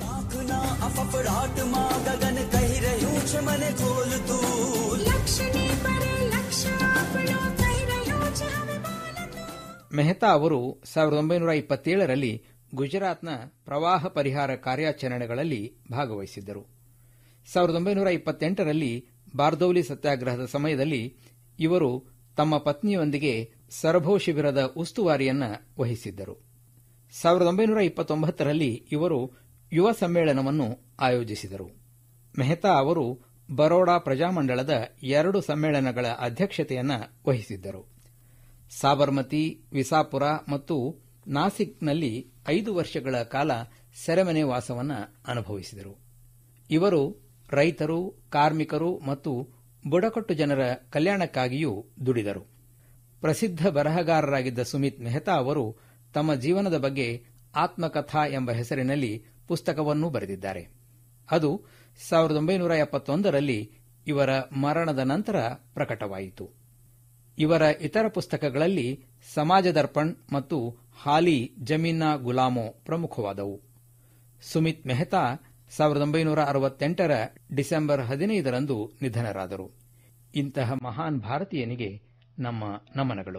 H: ಮೆಹ್ತಾ ಅವರು ಸಾವಿರದ ಒಂಬೈನೂರ ಇಪ್ಪತ್ತೇಳರಲ್ಲಿ ಗುಜರಾತ್ನ ಪ್ರವಾಹ ಪರಿಹಾರ ಕಾರ್ಯಾಚರಣೆಗಳಲ್ಲಿ ಭಾಗವಹಿಸಿದ್ದರು ಸಾವಿರದ ಒಂಬೈನೂರ ಇಪ್ಪತ್ತೆಂಟರಲ್ಲಿ ಬಾರ್ದೌಲಿ ಸತ್ಯಾಗ್ರಹದ ಸಮಯದಲ್ಲಿ ಇವರು ತಮ್ಮ ಪತ್ನಿಯೊಂದಿಗೆ ಸರಭೋ ಶಿಬಿರದ ಉಸ್ತುವಾರಿಯನ್ನ ವಹಿಸಿದ್ದರು ಸಾವಿರದ ಒಂಬೈನೂರ ಇಪ್ಪತ್ತೊಂಬತ್ತರಲ್ಲಿ ಇವರು ಯುವ ಸಮ್ಮೇಳನವನ್ನು ಆಯೋಜಿಸಿದರು ಮೆಹ್ತಾ ಅವರು ಬರೋಡಾ ಪ್ರಜಾಮಂಡಳದ ಎರಡು ಸಮ್ಮೇಳನಗಳ ಅಧ್ಯಕ್ಷತೆಯನ್ನ ವಹಿಸಿದ್ದರು ಸಾಬರ್ಮತಿ ವಿಸಾಪುರ ಮತ್ತು ನಾಸಿಕ್ನಲ್ಲಿ ಐದು ವರ್ಷಗಳ ಕಾಲ ಸೆರೆಮನೆ ವಾಸವನ್ನ ಅನುಭವಿಸಿದರು ಇವರು ರೈತರು ಕಾರ್ಮಿಕರು ಮತ್ತು ಬುಡಕಟ್ಟು ಜನರ ಕಲ್ಯಾಣಕ್ಕಾಗಿಯೂ ದುಡಿದರು ಪ್ರಸಿದ್ಧ ಬರಹಗಾರರಾಗಿದ್ದ ಸುಮಿತ್ ಮೆಹ್ತಾ ಅವರು ತಮ್ಮ ಜೀವನದ ಬಗ್ಗೆ ಆತ್ಮಕಥಾ ಎಂಬ ಹೆಸರಿನಲ್ಲಿ ಪುಸ್ತಕವನ್ನೂ ಬರೆದಿದ್ದಾರೆ ಅದು ಸಾವಿರದ ಒಂಬೈನೂರ ಎಪ್ಪತ್ತೊಂದರಲ್ಲಿ ಇವರ ಮರಣದ ನಂತರ ಪ್ರಕಟವಾಯಿತು ಇವರ ಇತರ ಪುಸ್ತಕಗಳಲ್ಲಿ ಸಮಾಜ ದರ್ಪಣ್ ಮತ್ತು ಹಾಲಿ ಜಮೀನಾ ಗುಲಾಮೋ ಪ್ರಮುಖವಾದವು ಸುಮಿತ್ ಮೆಹ್ತಾ ಸಾವಿರದ ಒಂಬೈನೂರ ಅರವತ್ತೆಂಟರ ಡಿಸೆಂಬರ್ ಹದಿನೈದರಂದು ನಿಧನರಾದರು ಇಂತಹ ಮಹಾನ್ ಭಾರತೀಯನಿಗೆ ನಮ್ಮ ನಮನಗಳು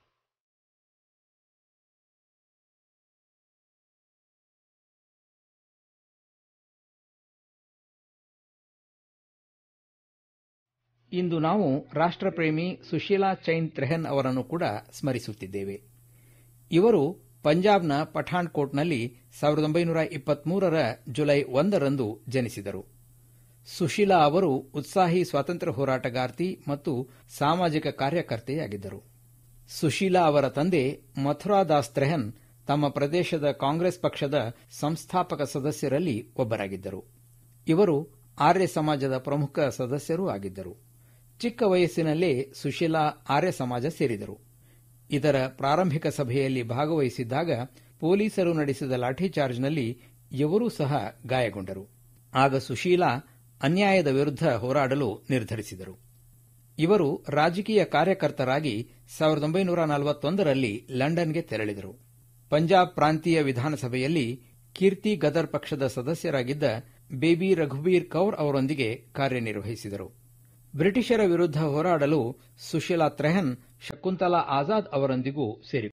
H: ಇಂದು ನಾವು ರಾಷ್ಟ್ರಪ್ರೇಮಿ ಸುಶೀಲಾ ಚೈನ್ ತ್ರೆಹನ್ ಅವರನ್ನು ಕೂಡ ಸ್ಮರಿಸುತ್ತಿದ್ದೇವೆ ಇವರು ಪಂಜಾಬ್ನ ಪಠಾಣ್ಕೋಟ್ನಲ್ಲಿ ಸಾವಿರದ ಒಂಬೈನೂರ ಇಪ್ಪತ್ಮೂರರ ಜುಲೈ ಒಂದರಂದು ಜನಿಸಿದರು ಸುಶೀಲಾ ಅವರು ಉತ್ಸಾಹಿ ಸ್ವಾತಂತ್ರ್ಯ ಹೋರಾಟಗಾರ್ತಿ ಮತ್ತು ಸಾಮಾಜಿಕ ಕಾರ್ಯಕರ್ತೆಯಾಗಿದ್ದರು ಸುಶೀಲಾ ಅವರ ತಂದೆ ಮಥುರಾದಾಸ್ ತ್ರೆಹನ್ ತಮ್ಮ ಪ್ರದೇಶದ ಕಾಂಗ್ರೆಸ್ ಪಕ್ಷದ ಸಂಸ್ಥಾಪಕ ಸದಸ್ಯರಲ್ಲಿ ಒಬ್ಬರಾಗಿದ್ದರು ಇವರು ಆರ್ಯ ಸಮಾಜದ ಪ್ರಮುಖ ಸದಸ್ಯರೂ ಆಗಿದ್ದರು ಚಿಕ್ಕ ವಯಸ್ಸಿನಲ್ಲೇ ಸುಶೀಲಾ ಆರ್ಯ ಸಮಾಜ ಸೇರಿದರು ಇದರ ಪ್ರಾರಂಭಿಕ ಸಭೆಯಲ್ಲಿ ಭಾಗವಹಿಸಿದ್ದಾಗ ಪೊಲೀಸರು ನಡೆಸಿದ ಲಾಠಿಚಾರ್ಜ್ನಲ್ಲಿ ಇವರೂ ಸಹ ಗಾಯಗೊಂಡರು ಆಗ ಸುಶೀಲಾ ಅನ್ಯಾಯದ ವಿರುದ್ಧ ಹೋರಾಡಲು ನಿರ್ಧರಿಸಿದರು ಇವರು ರಾಜಕೀಯ ಕಾರ್ಯಕರ್ತರಾಗಿ ಸಾವಿರದ ಒಂಬೈನೂರ ನಲವತ್ತೊಂದರಲ್ಲಿ ಲಂಡನ್ಗೆ ತೆರಳಿದರು ಪಂಜಾಬ್ ಪ್ರಾಂತೀಯ ವಿಧಾನಸಭೆಯಲ್ಲಿ ಕೀರ್ತಿ ಗದರ್ ಪಕ್ಷದ ಸದಸ್ಯರಾಗಿದ್ದ ಬೇಬಿ ರಘುಬೀರ್ ಕೌರ್ ಅವರೊಂದಿಗೆ ಕಾರ್ಯನಿರ್ವಹಿಸಿದರು ಬ್ರಿಟಿಷರ ವಿರುದ್ಧ ಹೋರಾಡಲು ಸುಶೀಲಾ ತ್ರೆಹನ್ ಶಕುಂತಲಾ ಆಜಾದ್ ಅವರೊಂದಿಗೂ ಸೇರಿ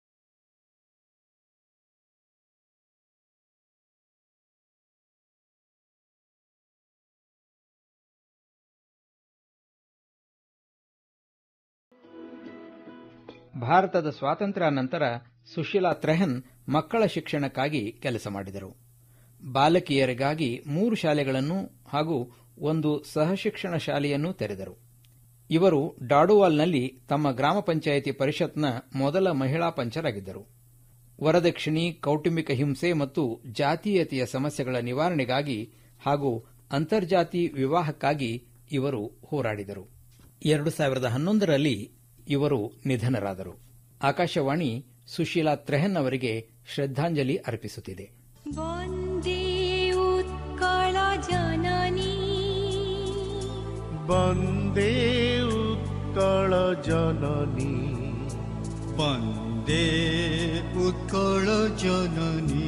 H: ಭಾರತದ ಸ್ವಾತಂತ್ರ್ಯ ನಂತರ ಸುಶೀಲಾ ತ್ರೆಹನ್ ಮಕ್ಕಳ ಶಿಕ್ಷಣಕ್ಕಾಗಿ ಕೆಲಸ ಮಾಡಿದರು ಬಾಲಕಿಯರಿಗಾಗಿ ಮೂರು ಶಾಲೆಗಳನ್ನು ಹಾಗೂ ಒಂದು ಸಹಶಿಕ್ಷಣ ಶಾಲೆಯನ್ನು ತೆರೆದರು ಇವರು ಡಾಡುವಾಲ್ನಲ್ಲಿ ತಮ್ಮ ಗ್ರಾಮ ಪಂಚಾಯಿತಿ ಪರಿಷತ್ನ ಮೊದಲ ಮಹಿಳಾ ಪಂಚರಾಗಿದ್ದರು ವರದಕ್ಷಿಣಿ ಕೌಟುಂಬಿಕ ಹಿಂಸೆ ಮತ್ತು ಜಾತೀಯತೆಯ ಸಮಸ್ಯೆಗಳ ನಿವಾರಣೆಗಾಗಿ ಹಾಗೂ ಅಂತರ್ಜಾತಿ ವಿವಾಹಕ್ಕಾಗಿ ಇವರು ಹೋರಾಡಿದರು ಎರಡು ಸಾವಿರದ ಹನ್ನೊಂದರಲ್ಲಿ ಇವರು ನಿಧನರಾದರು ಆಕಾಶವಾಣಿ ಸುಶೀಲಾ ತ್ರೆಹನ್ ಅವರಿಗೆ ಶ್ರದ್ಧಾಂಜಲಿ ಅರ್ಪಿಸುತ್ತಿದೆ
I: वन्दे उत्कलजननी
J: वन्दे उत्कलजननी वन्दे उत्कलजननी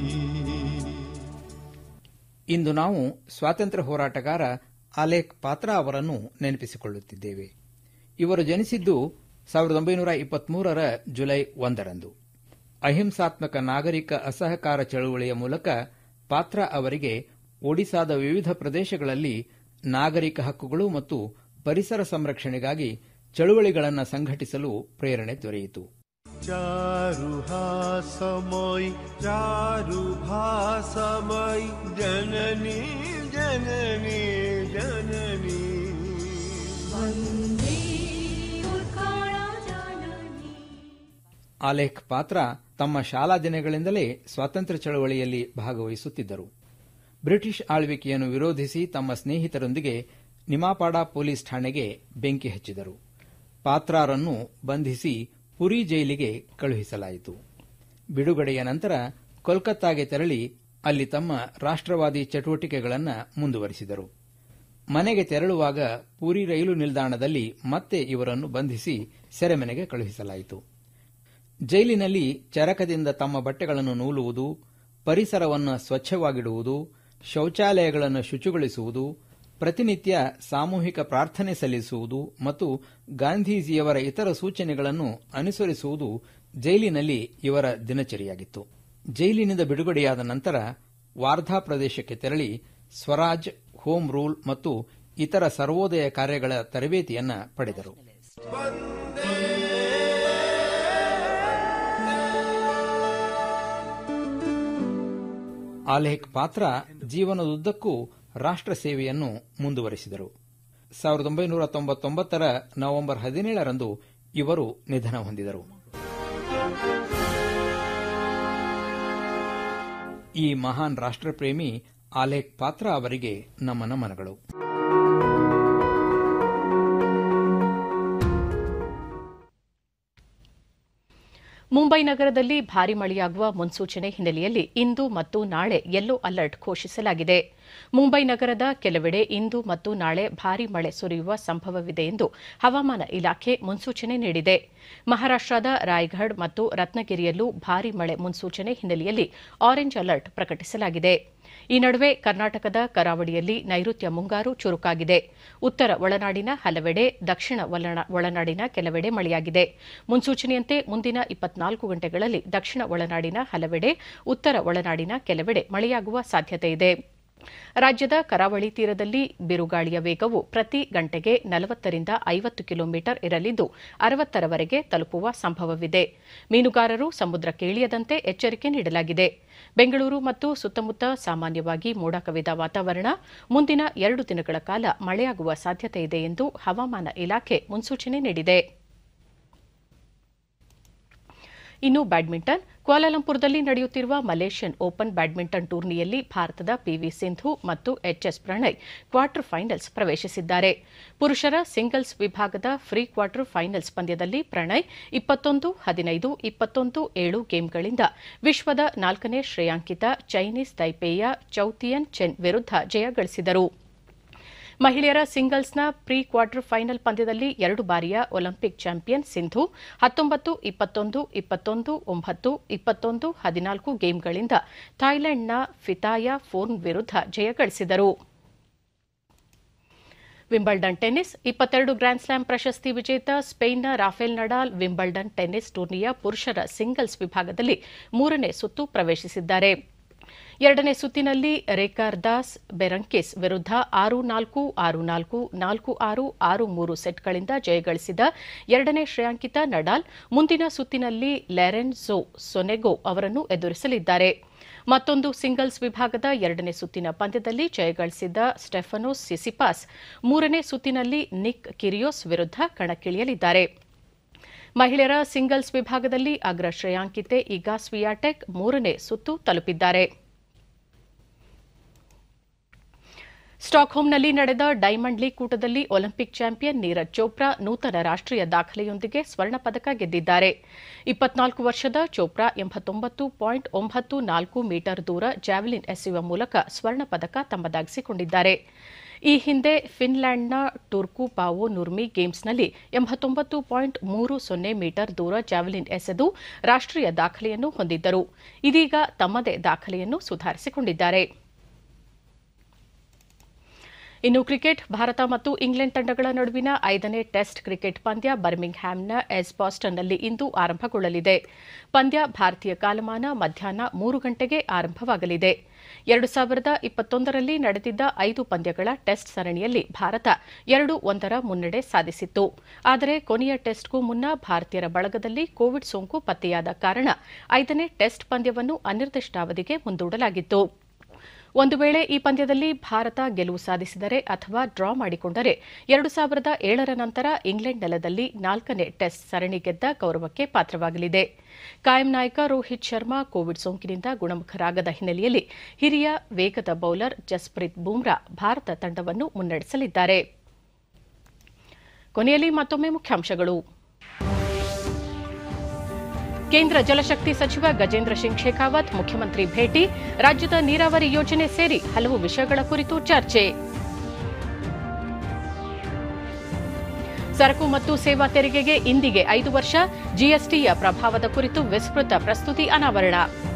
H: ಇಂದು ನಾವು ಸ್ವಾತಂತ್ರ್ಯ ಹೋರಾಟಗಾರ ಅಲೇಖ್ ಪಾತ್ರ ಅವರನ್ನು ನೆನಪಿಸಿಕೊಳ್ಳುತ್ತಿದ್ದೇವೆ ಇವರು ಜನಿಸಿದ್ದು ಸಾವಿರದ ಒಂಬೈನೂರ ಇಪ್ಪತ್ಮೂರರ ಜುಲೈ ಒಂದರಂದು ಅಹಿಂಸಾತ್ಮಕ ನಾಗರಿಕ ಅಸಹಕಾರ ಚಳುವಳಿಯ ಮೂಲಕ ಪಾತ್ರ ಅವರಿಗೆ ಒಡಿಸಾದ ವಿವಿಧ ಪ್ರದೇಶಗಳಲ್ಲಿ ನಾಗರಿಕ ಹಕ್ಕುಗಳು ಮತ್ತು ಪರಿಸರ ಸಂರಕ್ಷಣೆಗಾಗಿ ಚಳುವಳಿಗಳನ್ನು ಸಂಘಟಿಸಲು ಪ್ರೇರಣೆ ದೊರೆಯಿತು
J: चारुहासमयि चारुभासमयि जननी जननी जननी
I: वन्दे उत्कलजननी
H: ಆಲೇಖ್ ಪಾತ್ರ ತಮ್ಮ ಶಾಲಾ ದಿನಗಳಿಂದಲೇ ಸ್ವಾತಂತ್ರ್ಯ ಚಳವಳಿಯಲ್ಲಿ ಭಾಗವಹಿಸುತ್ತಿದ್ದರು ಬ್ರಿಟಿಷ್ ಆಳ್ವಿಕೆಯನ್ನು ವಿರೋಧಿಸಿ ತಮ್ಮ ಸ್ನೇಹಿತರೊಂದಿಗೆ ನಿಮಾಪಾಡ ಪೊಲೀಸ್ ಠಾಣೆಗೆ ಬೆಂಕಿ ಹಚ್ಚಿದರು ಪಾತ್ರಾರನ್ನು ಬಂಧಿಸಿ ಪುರಿ ಜೈಲಿಗೆ ಕಳುಹಿಸಲಾಯಿತು ಬಿಡುಗಡೆಯ ನಂತರ ಕೋಲ್ಕತ್ತಾಗೆ ತೆರಳಿ ಅಲ್ಲಿ ತಮ್ಮ ರಾಷ್ಟ್ರವಾದಿ ಚಟುವಟಿಕೆಗಳನ್ನು ಮುಂದುವರಿಸಿದರು ಮನೆಗೆ ತೆರಳುವಾಗ ಪುರಿ ರೈಲು ನಿಲ್ದಾಣದಲ್ಲಿ ಮತ್ತೆ ಇವರನ್ನು ಬಂಧಿಸಿ ಸೆರೆಮನೆಗೆ ಕಳುಹಿಸಲಾಯಿತು ಜೈಲಿನಲ್ಲಿ ಚರಕದಿಂದ ತಮ್ಮ ಬಟ್ಟೆಗಳನ್ನು ನೂಲುವುದು ಪರಿಸರವನ್ನು ಸ್ವಚ್ಛವಾಗಿಡುವುದು ಶೌಚಾಲಯಗಳನ್ನು ಶುಚಿಗೊಳಿಸುವುದು ಪ್ರತಿನಿತ್ಯ ಸಾಮೂಹಿಕ ಪ್ರಾರ್ಥನೆ ಸಲ್ಲಿಸುವುದು ಮತ್ತು ಗಾಂಧೀಜಿಯವರ ಇತರ ಸೂಚನೆಗಳನ್ನು ಅನುಸರಿಸುವುದು ಜೈಲಿನಲ್ಲಿ ಇವರ ದಿನಚರಿಯಾಗಿತ್ತು ಜೈಲಿನಿಂದ ಬಿಡುಗಡೆಯಾದ ನಂತರ ವಾರ್ಧಾ ಪ್ರದೇಶಕ್ಕೆ ತೆರಳಿ ಸ್ವರಾಜ್ ಹೋಮ್ ರೂಲ್ ಮತ್ತು ಇತರ ಸರ್ವೋದಯ ಕಾರ್ಯಗಳ ತರಬೇತಿಯನ್ನ ಪಡೆದರು ಆಲೇಖ್ ಪಾತ್ರ ಜೀವನದುದ್ದಕ್ಕೂ ರಾಷ್ಟ್ರ ಸೇವೆಯನ್ನು ಮುಂದುವರೆಸಿದರು ಸಾವಿರದ ಒಂಬೈನೂರ ತೊಂಬತ್ತೊಂಬತ್ತರ ನವೆಂಬರ್ ಹದಿನೇಳರಂದು ಇವರು ನಿಧನ ಹೊಂದಿದರು ಈ ಮಹಾನ್ ರಾಷ್ಟ್ರಪ್ರೇಮಿ ಆಲೇಖ್ ಪಾತ್ರ ಅವರಿಗೆ ನಮ್ಮ ನಮನಗಳು
B: ಮುಂಬೈ ನಗರದಲ್ಲಿ ಭಾರಿ ಮಳೆಯಾಗುವ ಮುನ್ಸೂಚನೆ ಹಿನ್ನೆಲೆಯಲ್ಲಿ ಇಂದು ಮತ್ತು ನಾಳೆ ಯೆಲ್ಲೋ ಅಲರ್ಟ್ ಘೋಷಿಸಲಾಗಿದೆ ಮುಂಬೈ ನಗರದ ಕೆಲವೆಡೆ ಇಂದು ಮತ್ತು ನಾಳೆ ಭಾರಿ ಮಳೆ ಸುರಿಯುವ ಸಂಭವವಿದೆ ಎಂದು ಹವಾಮಾನ ಇಲಾಖೆ ಮುನ್ಸೂಚನೆ ನೀಡಿದೆ ಮಹಾರಾಷ್ಟದ ರಾಯ್ಗಢ್ ಮತ್ತು ರತ್ನಗಿರಿಯಲ್ಲೂ ಭಾರಿ ಮಳೆ ಮುನ್ಸೂಚನೆ ಹಿನ್ನೆಲೆಯಲ್ಲಿ ಆರೆಂಜ್ ಅಲರ್ಟ್ ಪ್ರಕಟಿಸಲಾಗಿದೆ ಈ ನಡುವೆ ಕರ್ನಾಟಕದ ಕರಾವಳಿಯಲ್ಲಿ ನೈಋತ್ಯ ಮುಂಗಾರು ಚುರುಕಾಗಿದೆ ಉತ್ತರ ಒಳನಾಡಿನ ಹಲವೆಡೆ ದಕ್ಷಿಣ ಒಳನಾ- ಒಳನಾಡಿನ ಕೆಲವೆಡೆ ಮಳೆಯಾಗಿದೆ ಮುನ್ಸೂಚನೆಯಂತೆ ಮುಂದಿನ ಇಪ್ಪತ್ನಾಲ್ಕು ಗಂಟೆಗಳಲ್ಲಿ ದಕ್ಷಿಣ ಒಳನಾಡಿನ ಹಲವೆಡೆ ಉತ್ತರ ಒಳನಾಡಿನ ಕೆಲವೆಡೆ ಮಳೆಯಾಗುವ ಸಾಧ್ಯತೆಯಿದೆ ರಾಜ್ಯದ ಕರಾವಳಿ ತೀರದಲ್ಲಿ ಬಿರುಗಾಳಿಯ ವೇಗವು ಪ್ರತಿ ಗಂಟೆಗೆ ನಲವತ್ತರಿಂದ ಐವತ್ತು ಕಿಲೋಮೀಟರ್ ಇರಲಿದ್ದು ಅರವತ್ತರವರೆಗೆ ತಲುಪುವ ಸಂಭವವಿದೆ ಮೀನುಗಾರರು ಸಮುದ್ರಕ್ಕೆ ಇಳಿಯದಂತೆ ಎಚ್ಚರಿಕೆ ನೀಡಲಾಗಿದೆ ಬೆಂಗಳೂರು ಮತ್ತು ಸುತ್ತಮುತ್ತ ಸಾಮಾನ್ಯವಾಗಿ ಮೋಡ ಕವಿದ ವಾತಾವರಣ ಮುಂದಿನ ಎರಡು ದಿನಗಳ ಕಾಲ ಮಳೆಯಾಗುವ ಸಾಧ್ಯತೆಯಿದೆ ಎಂದು ಹವಾಮಾನ ಇಲಾಖೆ ಮುನ್ಸೂಚನೆ ನೀಡಿದೆ ಇನ್ನು ಬ್ಯಾಡ್ಮಿಂಟನ್ ಕ್ವಾಲಾಲಂಪುರದಲ್ಲಿ ನಡೆಯುತ್ತಿರುವ ಮಲೇಷ್ಯನ್ ಓಪನ್ ಬ್ಯಾಡ್ಮಿಂಟನ್ ಟೂರ್ನಿಯಲ್ಲಿ ಭಾರತದ ಪಿವಿ ಸಿಂಧು ಮತ್ತು ಎಚ್ಎಸ್ ಪ್ರಣಯ್ ಕ್ವಾರ್ಟರ್ ಫೈನಲ್ಸ್ ಪ್ರವೇಶಿಸಿದ್ದಾರೆ ಪುರುಷರ ಸಿಂಗಲ್ಸ್ ವಿಭಾಗದ ಫ್ರೀ ಕ್ವಾರ್ಟರ್ ಫೈನಲ್ಸ್ ಪಂದ್ಯದಲ್ಲಿ ಪ್ರಣಯ್ ಇಪ್ಪತ್ತೊಂದು ಹದಿನೈದು ಇಪ್ಪತ್ತೊಂದು ಏಳು ಗೇಮ್ಗಳಿಂದ ವಿಶ್ವದ ನಾಲ್ಕನೇ ಶ್ರೇಯಾಂಕಿತ ಚೈನೀಸ್ ತೈಪೇಯ ಚೌತಿಯನ್ ಚೆನ್ ವಿರುದ್ಧ ಜಯ ಗಳಿಸಿದರು ಮಹಿಳೆಯರ ಸಿಂಗಲ್ಸ್ನ ಪ್ರೀ ಕ್ವಾರ್ಟರ್ ಫೈನಲ್ ಪಂದ್ಯದಲ್ಲಿ ಎರಡು ಬಾರಿಯ ಒಲಿಂಪಿಕ್ ಚಾಂಪಿಯನ್ ಸಿಂಧು ಹತ್ತೊಂಬತ್ತು ಇಪ್ಪತ್ತೊಂದು ಇಪ್ಪತ್ತೊಂದು ಒಂಬತ್ತು ಇಪ್ಪತ್ತೊಂದು ಹದಿನಾಲ್ಕು ಗೇಮ್ಗಳಿಂದ ಥಾಯ್ಲೆಂಡ್ನ ಫಿತಾಯಾ ಫೋರ್ನ್ ವಿರುದ್ಧ ಜಯ ಗಳಿಸಿದರು ವಿಂಬಲ್ಡನ್ ಟೆನ್ನಿಸ್ ಇಪ್ಪತ್ತೆರಡು ಗ್ರ್ಯಾಂಡ್ ಸ್ಲಾಮ್ ಪ್ರಶಸ್ತಿ ವಿಜೇತ ಸ್ಪೇನ್ನ ರಾಫೆಲ್ ನಡಾಲ್ ವಿಂಬಲ್ಡನ್ ಟೆನ್ನಿಸ್ ಟೂರ್ನಿಯ ಪುರುಷರ ಸಿಂಗಲ್ಸ್ ವಿಭಾಗದಲ್ಲಿ ಮೂರನೇ ಸುತ್ತು ಪ್ರವೇಶಿಸಿದ್ದಾರೆ ಎರಡನೇ ಸುತ್ತಿನಲ್ಲಿ ರೇಕಾರ್ ದಾಸ್ ಬೆರಂಕಿಸ್ ವಿರುದ್ಧ ಆರು ನಾಲ್ಕು ಆರು ನಾಲ್ಕು ನಾಲ್ಕು ಆರು ಆರು ಮೂರು ಸೆಟ್ಗಳಿಂದ ಜಯಗಳಿಸಿದ ಎರಡನೇ ಶ್ರೇಯಾಂಕಿತ ನಡಾಲ್ ಮುಂದಿನ ಸುತ್ತಿನಲ್ಲಿ ಲೆರೆನ್ಜೋ ಸೊನೆಗೋ ಅವರನ್ನು ಎದುರಿಸಲಿದ್ದಾರೆ ಮತ್ತೊಂದು ಸಿಂಗಲ್ಸ್ ವಿಭಾಗದ ಎರಡನೇ ಸುತ್ತಿನ ಪಂದ್ಯದಲ್ಲಿ ಜಯಗಳಿಸಿದ ಸ್ಟೆಫನೋಸ್ ಸಿಸಿಪಾಸ್ ಮೂರನೇ ಸುತ್ತಿನಲ್ಲಿ ನಿಕ್ ಕಿರಿಯೋಸ್ ವಿರುದ್ಧ ಕಣಕ್ಕಿಳಿಯಲಿದ್ದಾರೆ ಮಹಿಳೆಯರ ಸಿಂಗಲ್ಸ್ ವಿಭಾಗದಲ್ಲಿ ಅಗ್ರ ಶ್ರೇಯಾಂಕಿತೆ ಈಗ ಸ್ವಿಯಾಟೆಕ್ ಮೂರನೇ ಸುತ್ತು ತಲುಪಿದ್ದಾರೆ ಸ್ಟಾಕ್ಹೋಮ್ನಲ್ಲಿ ನಡೆದ ಡೈಮಂಡ್ ಲೀಗ್ ಕೂಟದಲ್ಲಿ ಒಲಿಂಪಿಕ್ ಚಾಂಪಿಯನ್ ನೀರಜ್ ಚೋಪ್ರಾ ನೂತನ ರಾಷ್ಟೀಯ ದಾಖಲೆಯೊಂದಿಗೆ ಸ್ವರ್ಣ ಪದಕ ಗೆದ್ದಿದ್ದಾರೆ ಇಪ್ಪತ್ನಾಲ್ಕು ವರ್ಷದ ಚೋಪ್ರಾ ಎಂಬತ್ತೊಂಬತ್ತು ಪಾಯಿಂಟ್ ಒಂಬತ್ತು ನಾಲ್ಕು ಮೀಟರ್ ದೂರ ಜಾವೆಲಿನ್ ಎಸೆಯುವ ಮೂಲಕ ಸ್ವರ್ಣ ಪದಕ ತಮ್ಮದಾಗಿಸಿಕೊಂಡಿದ್ದಾರೆ ಈ ಹಿಂದೆ ಫಿನ್ಲ್ಯಾಂಡ್ನ ಟುರ್ಕು ಪಾವೋ ನುರ್ಮಿ ಗೇಮ್ಸ್ನಲ್ಲಿ ಎಂಬತ್ತೊಂಬತ್ತು ಪಾಯಿಂಟ್ ಮೂರು ಸೊನ್ನೆ ಮೀಟರ್ ದೂರ ಜಾವೆಲಿನ್ ಎಸೆದು ರಾಷ್ಟೀಯ ದಾಖಲೆಯನ್ನು ಹೊಂದಿದ್ದರು ಇದೀಗ ತಮ್ಮದೇ ದಾಖಲೆಯನ್ನು ಸುಧಾರಿಸಿಕೊಂಡಿದ್ದಾರೆ ಇನ್ನು ಕ್ರಿಕೆಟ್ ಭಾರತ ಮತ್ತು ಇಂಗ್ಲೆಂಡ್ ತಂಡಗಳ ನಡುವಿನ ಐದನೇ ಟೆಸ್ಟ್ ಕ್ರಿಕೆಟ್ ಪಂದ್ಯ ಬರ್ಮಿಂಗ್ ಹ್ಯಾಮ್ನ ಎಸ್ ಬಾಸ್ಟನ್ನಲ್ಲಿ ಇಂದು ಆರಂಭಗೊಳ್ಳಲಿದೆ ಪಂದ್ಯ ಭಾರತೀಯ ಕಾಲಮಾನ ಮಧ್ಯಾಹ್ನ ಮೂರು ಗಂಟೆಗೆ ಆರಂಭವಾಗಲಿದೆ ಎರಡು ಸಾವಿರದ ಇಪ್ಪತ್ತೊಂದರಲ್ಲಿ ನಡೆದಿದ್ದ ಐದು ಪಂದ್ಯಗಳ ಟೆಸ್ಟ್ ಸರಣಿಯಲ್ಲಿ ಭಾರತ ಎರಡು ಒಂದರ ಮುನ್ನಡೆ ಸಾಧಿಸಿತ್ತು ಆದರೆ ಕೊನೆಯ ಟೆಸ್ಟ್ಗೂ ಮುನ್ನ ಭಾರತೀಯರ ಬಳಗದಲ್ಲಿ ಕೋವಿಡ್ ಸೋಂಕು ಪತ್ತೆಯಾದ ಕಾರಣ ಐದನೇ ಟೆಸ್ಟ್ ಪಂದ್ಯವನ್ನು ಅನಿರ್ದಿಷ್ಟಾವಧಿಗೆ ಮುಂದೂಡಲಾಗಿತ್ತು ಒಂದು ವೇಳೆ ಈ ಪಂದ್ಯದಲ್ಲಿ ಭಾರತ ಗೆಲುವು ಸಾಧಿಸಿದರೆ ಅಥವಾ ಡ್ರಾ ಮಾಡಿಕೊಂಡರೆ ಎರಡು ಸಾವಿರದ ಏಳರ ನಂತರ ಇಂಗ್ಲೆಂಡ್ ನೆಲದಲ್ಲಿ ನಾಲ್ಕನೇ ಟೆಸ್ಟ್ ಸರಣಿ ಗೆದ್ದ ಗೌರವಕ್ಕೆ ಪಾತ್ರವಾಗಲಿದೆ ಕಾಯಂ ನಾಯಕ ರೋಹಿತ್ ಶರ್ಮಾ ಕೋವಿಡ್ ಸೋಂಕಿನಿಂದ ಗುಣಮುಖರಾಗದ ಹಿನ್ನೆಲೆಯಲ್ಲಿ ಹಿರಿಯ ವೇಗದ ಬೌಲರ್ ಜಸ್ಪ್ರೀತ್ ಬೂಮ್ರಾ ಭಾರತ ತಂಡವನ್ನು ಮುನ್ನಡೆಸಲಿದ್ದಾರೆ ಕೊನೆಯಲ್ಲಿ ಮತ್ತೊಮ್ಮೆ ಮುಖ್ಯಾಂಶಗಳು ಕೇಂದ್ರ ಜಲಶಕ್ತಿ ಸಚಿವ ಗಜೇಂದ್ರ ಸಿಂಗ್ ಶೇಖಾವತ್ ಮುಖ್ಯಮಂತ್ರಿ ಭೇಟಿ ರಾಜ್ಯದ ನೀರಾವರಿ ಯೋಜನೆ ಸೇರಿ ಹಲವು ವಿಷಯಗಳ ಕುರಿತು ಚರ್ಚೆ ಸರಕು ಮತ್ತು ಸೇವಾ ತೆರಿಗೆಗೆ ಇಂದಿಗೆ ಐದು ವರ್ಷ ಜಿಎಸ್ಟಿಯ ಪ್ರಭಾವದ ಕುರಿತು ವಿಸ್ತೃತ ಪ್ರಸ್ತುತಿ ಅನಾವರಣ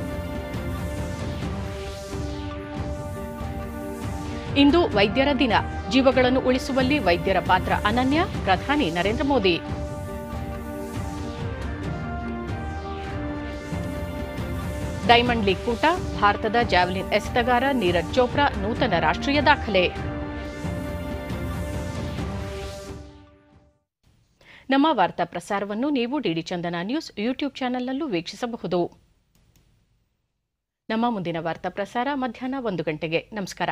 B: ಇಂದು ವೈದ್ಯರ ದಿನ ಜೀವಗಳನ್ನು ಉಳಿಸುವಲ್ಲಿ ವೈದ್ಯರ ಪಾತ್ರ ಅನನ್ಯ ಪ್ರಧಾನಿ ನರೇಂದ್ರ ಮೋದಿ ಡೈಮಂಡ್ ಲೀಗ್ ಕೂಟ ಭಾರತದ ಜಾವೆಲಿನ್ ಎಸೆತಗಾರ ನೀರಜ್ ಚೋಪ್ರಾ ನೂತನ ರಾಷ್ಟೀಯ ದಾಖಲೆ ನಮ್ಮ ವಾರ್ತಾ ಪ್ರಸಾರವನ್ನು ನೀವು ಡಿಡಿ ಚಂದನ ನ್ಯೂಸ್ ಯೂಟ್ಯೂಬ್ ಚಾನೆಲ್ನಲ್ಲೂ ವೀಕ್ಷಿಸಬಹುದು ನಮ್ಮ ಮುಂದಿನ ವಾರ್ತಾ ಪ್ರಸಾರ ಮಧ್ಯಾಹ್ನ ಒಂದು ಗಂಟೆಗೆ ನಮಸ್ಕಾರ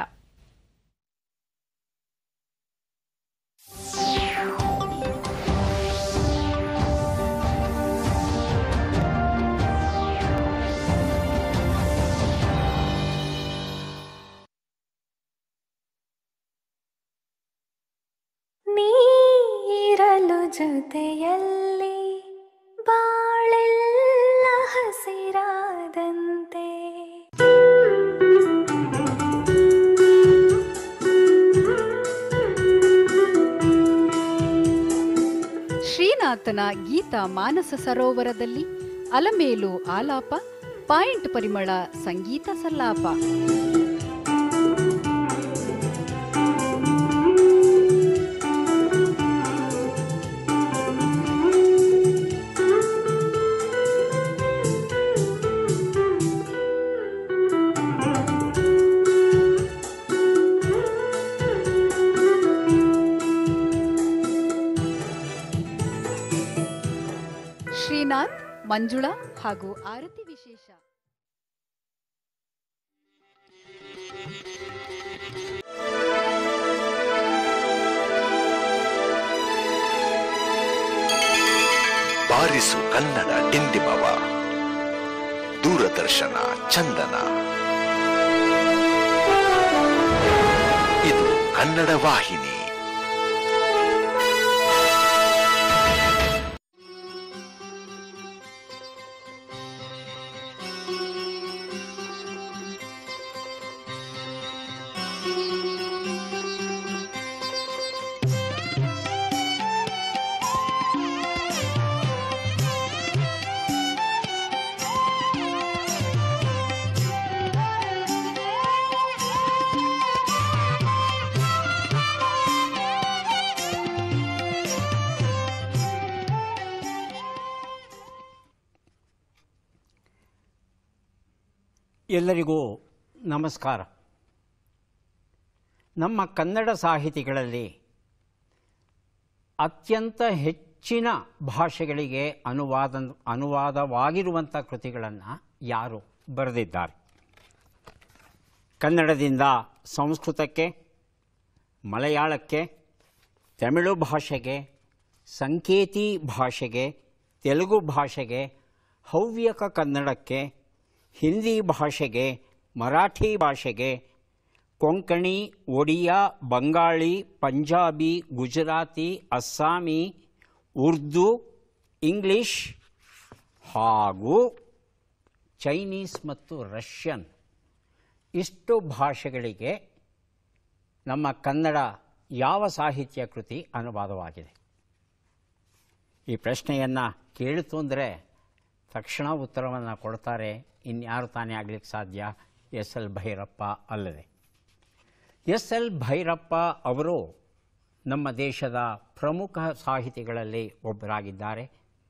I: ನೀರಲು ಜೊತೆಯಲ್ಲಿ ಬಾಳೆಲ್ಲ ಹಸಿರಾದಂತೆ
K: ಶ್ರೀನಾಥನ ಗೀತ ಮಾನಸ ಸರೋವರದಲ್ಲಿ ಅಲಮೇಲು ಆಲಾಪ ಪಾಯಿಂಟ್ ಪರಿಮಳ ಸಂಗೀತ ಸಲ್ಲಾಪ ಶ್ರೀನಾಥ್ ಮಂಜುಳಾ ಹಾಗೂ ಆರತಿ ವಿಶೇಷ
L: ಬಾರಿಸು ಕನ್ನಡ ಡಿಂಡಿಮವ ದೂರದರ್ಶನ ಚಂದನ ಇದು ಕನ್ನಡ ವಾಹಿನಿ
M: ಎಲ್ಲರಿಗೂ ನಮಸ್ಕಾರ ನಮ್ಮ ಕನ್ನಡ ಸಾಹಿತಿಗಳಲ್ಲಿ ಅತ್ಯಂತ ಹೆಚ್ಚಿನ ಭಾಷೆಗಳಿಗೆ ಅನುವಾದ ಅನುವಾದವಾಗಿರುವಂಥ ಕೃತಿಗಳನ್ನು ಯಾರು ಬರೆದಿದ್ದಾರೆ ಕನ್ನಡದಿಂದ ಸಂಸ್ಕೃತಕ್ಕೆ ಮಲಯಾಳಕ್ಕೆ ತಮಿಳು ಭಾಷೆಗೆ ಸಂಕೇತಿ ಭಾಷೆಗೆ ತೆಲುಗು ಭಾಷೆಗೆ ಹವ್ಯಕ ಕನ್ನಡಕ್ಕೆ ಹಿಂದಿ ಭಾಷೆಗೆ ಮರಾಠಿ ಭಾಷೆಗೆ ಕೊಂಕಣಿ ಒಡಿಯಾ ಬಂಗಾಳಿ ಪಂಜಾಬಿ ಗುಜರಾತಿ ಅಸ್ಸಾಮಿ ಉರ್ದು ಇಂಗ್ಲಿಷ್ ಹಾಗೂ ಚೈನೀಸ್ ಮತ್ತು ರಷ್ಯನ್ ಇಷ್ಟು ಭಾಷೆಗಳಿಗೆ ನಮ್ಮ ಕನ್ನಡ ಯಾವ ಸಾಹಿತ್ಯ ಕೃತಿ ಅನುವಾದವಾಗಿದೆ ಈ ಪ್ರಶ್ನೆಯನ್ನು ಕೇಳಿತು ಅಂದರೆ ತಕ್ಷಣ ಉತ್ತರವನ್ನು ಕೊಡ್ತಾರೆ ಇನ್ಯಾರು ತಾನೇ ಆಗಲಿಕ್ಕೆ ಸಾಧ್ಯ ಎಸ್ ಎಲ್ ಭೈರಪ್ಪ ಅಲ್ಲದೆ ಎಸ್ ಎಲ್ ಭೈರಪ್ಪ ಅವರು ನಮ್ಮ ದೇಶದ ಪ್ರಮುಖ ಸಾಹಿತಿಗಳಲ್ಲಿ ಒಬ್ಬರಾಗಿದ್ದಾರೆ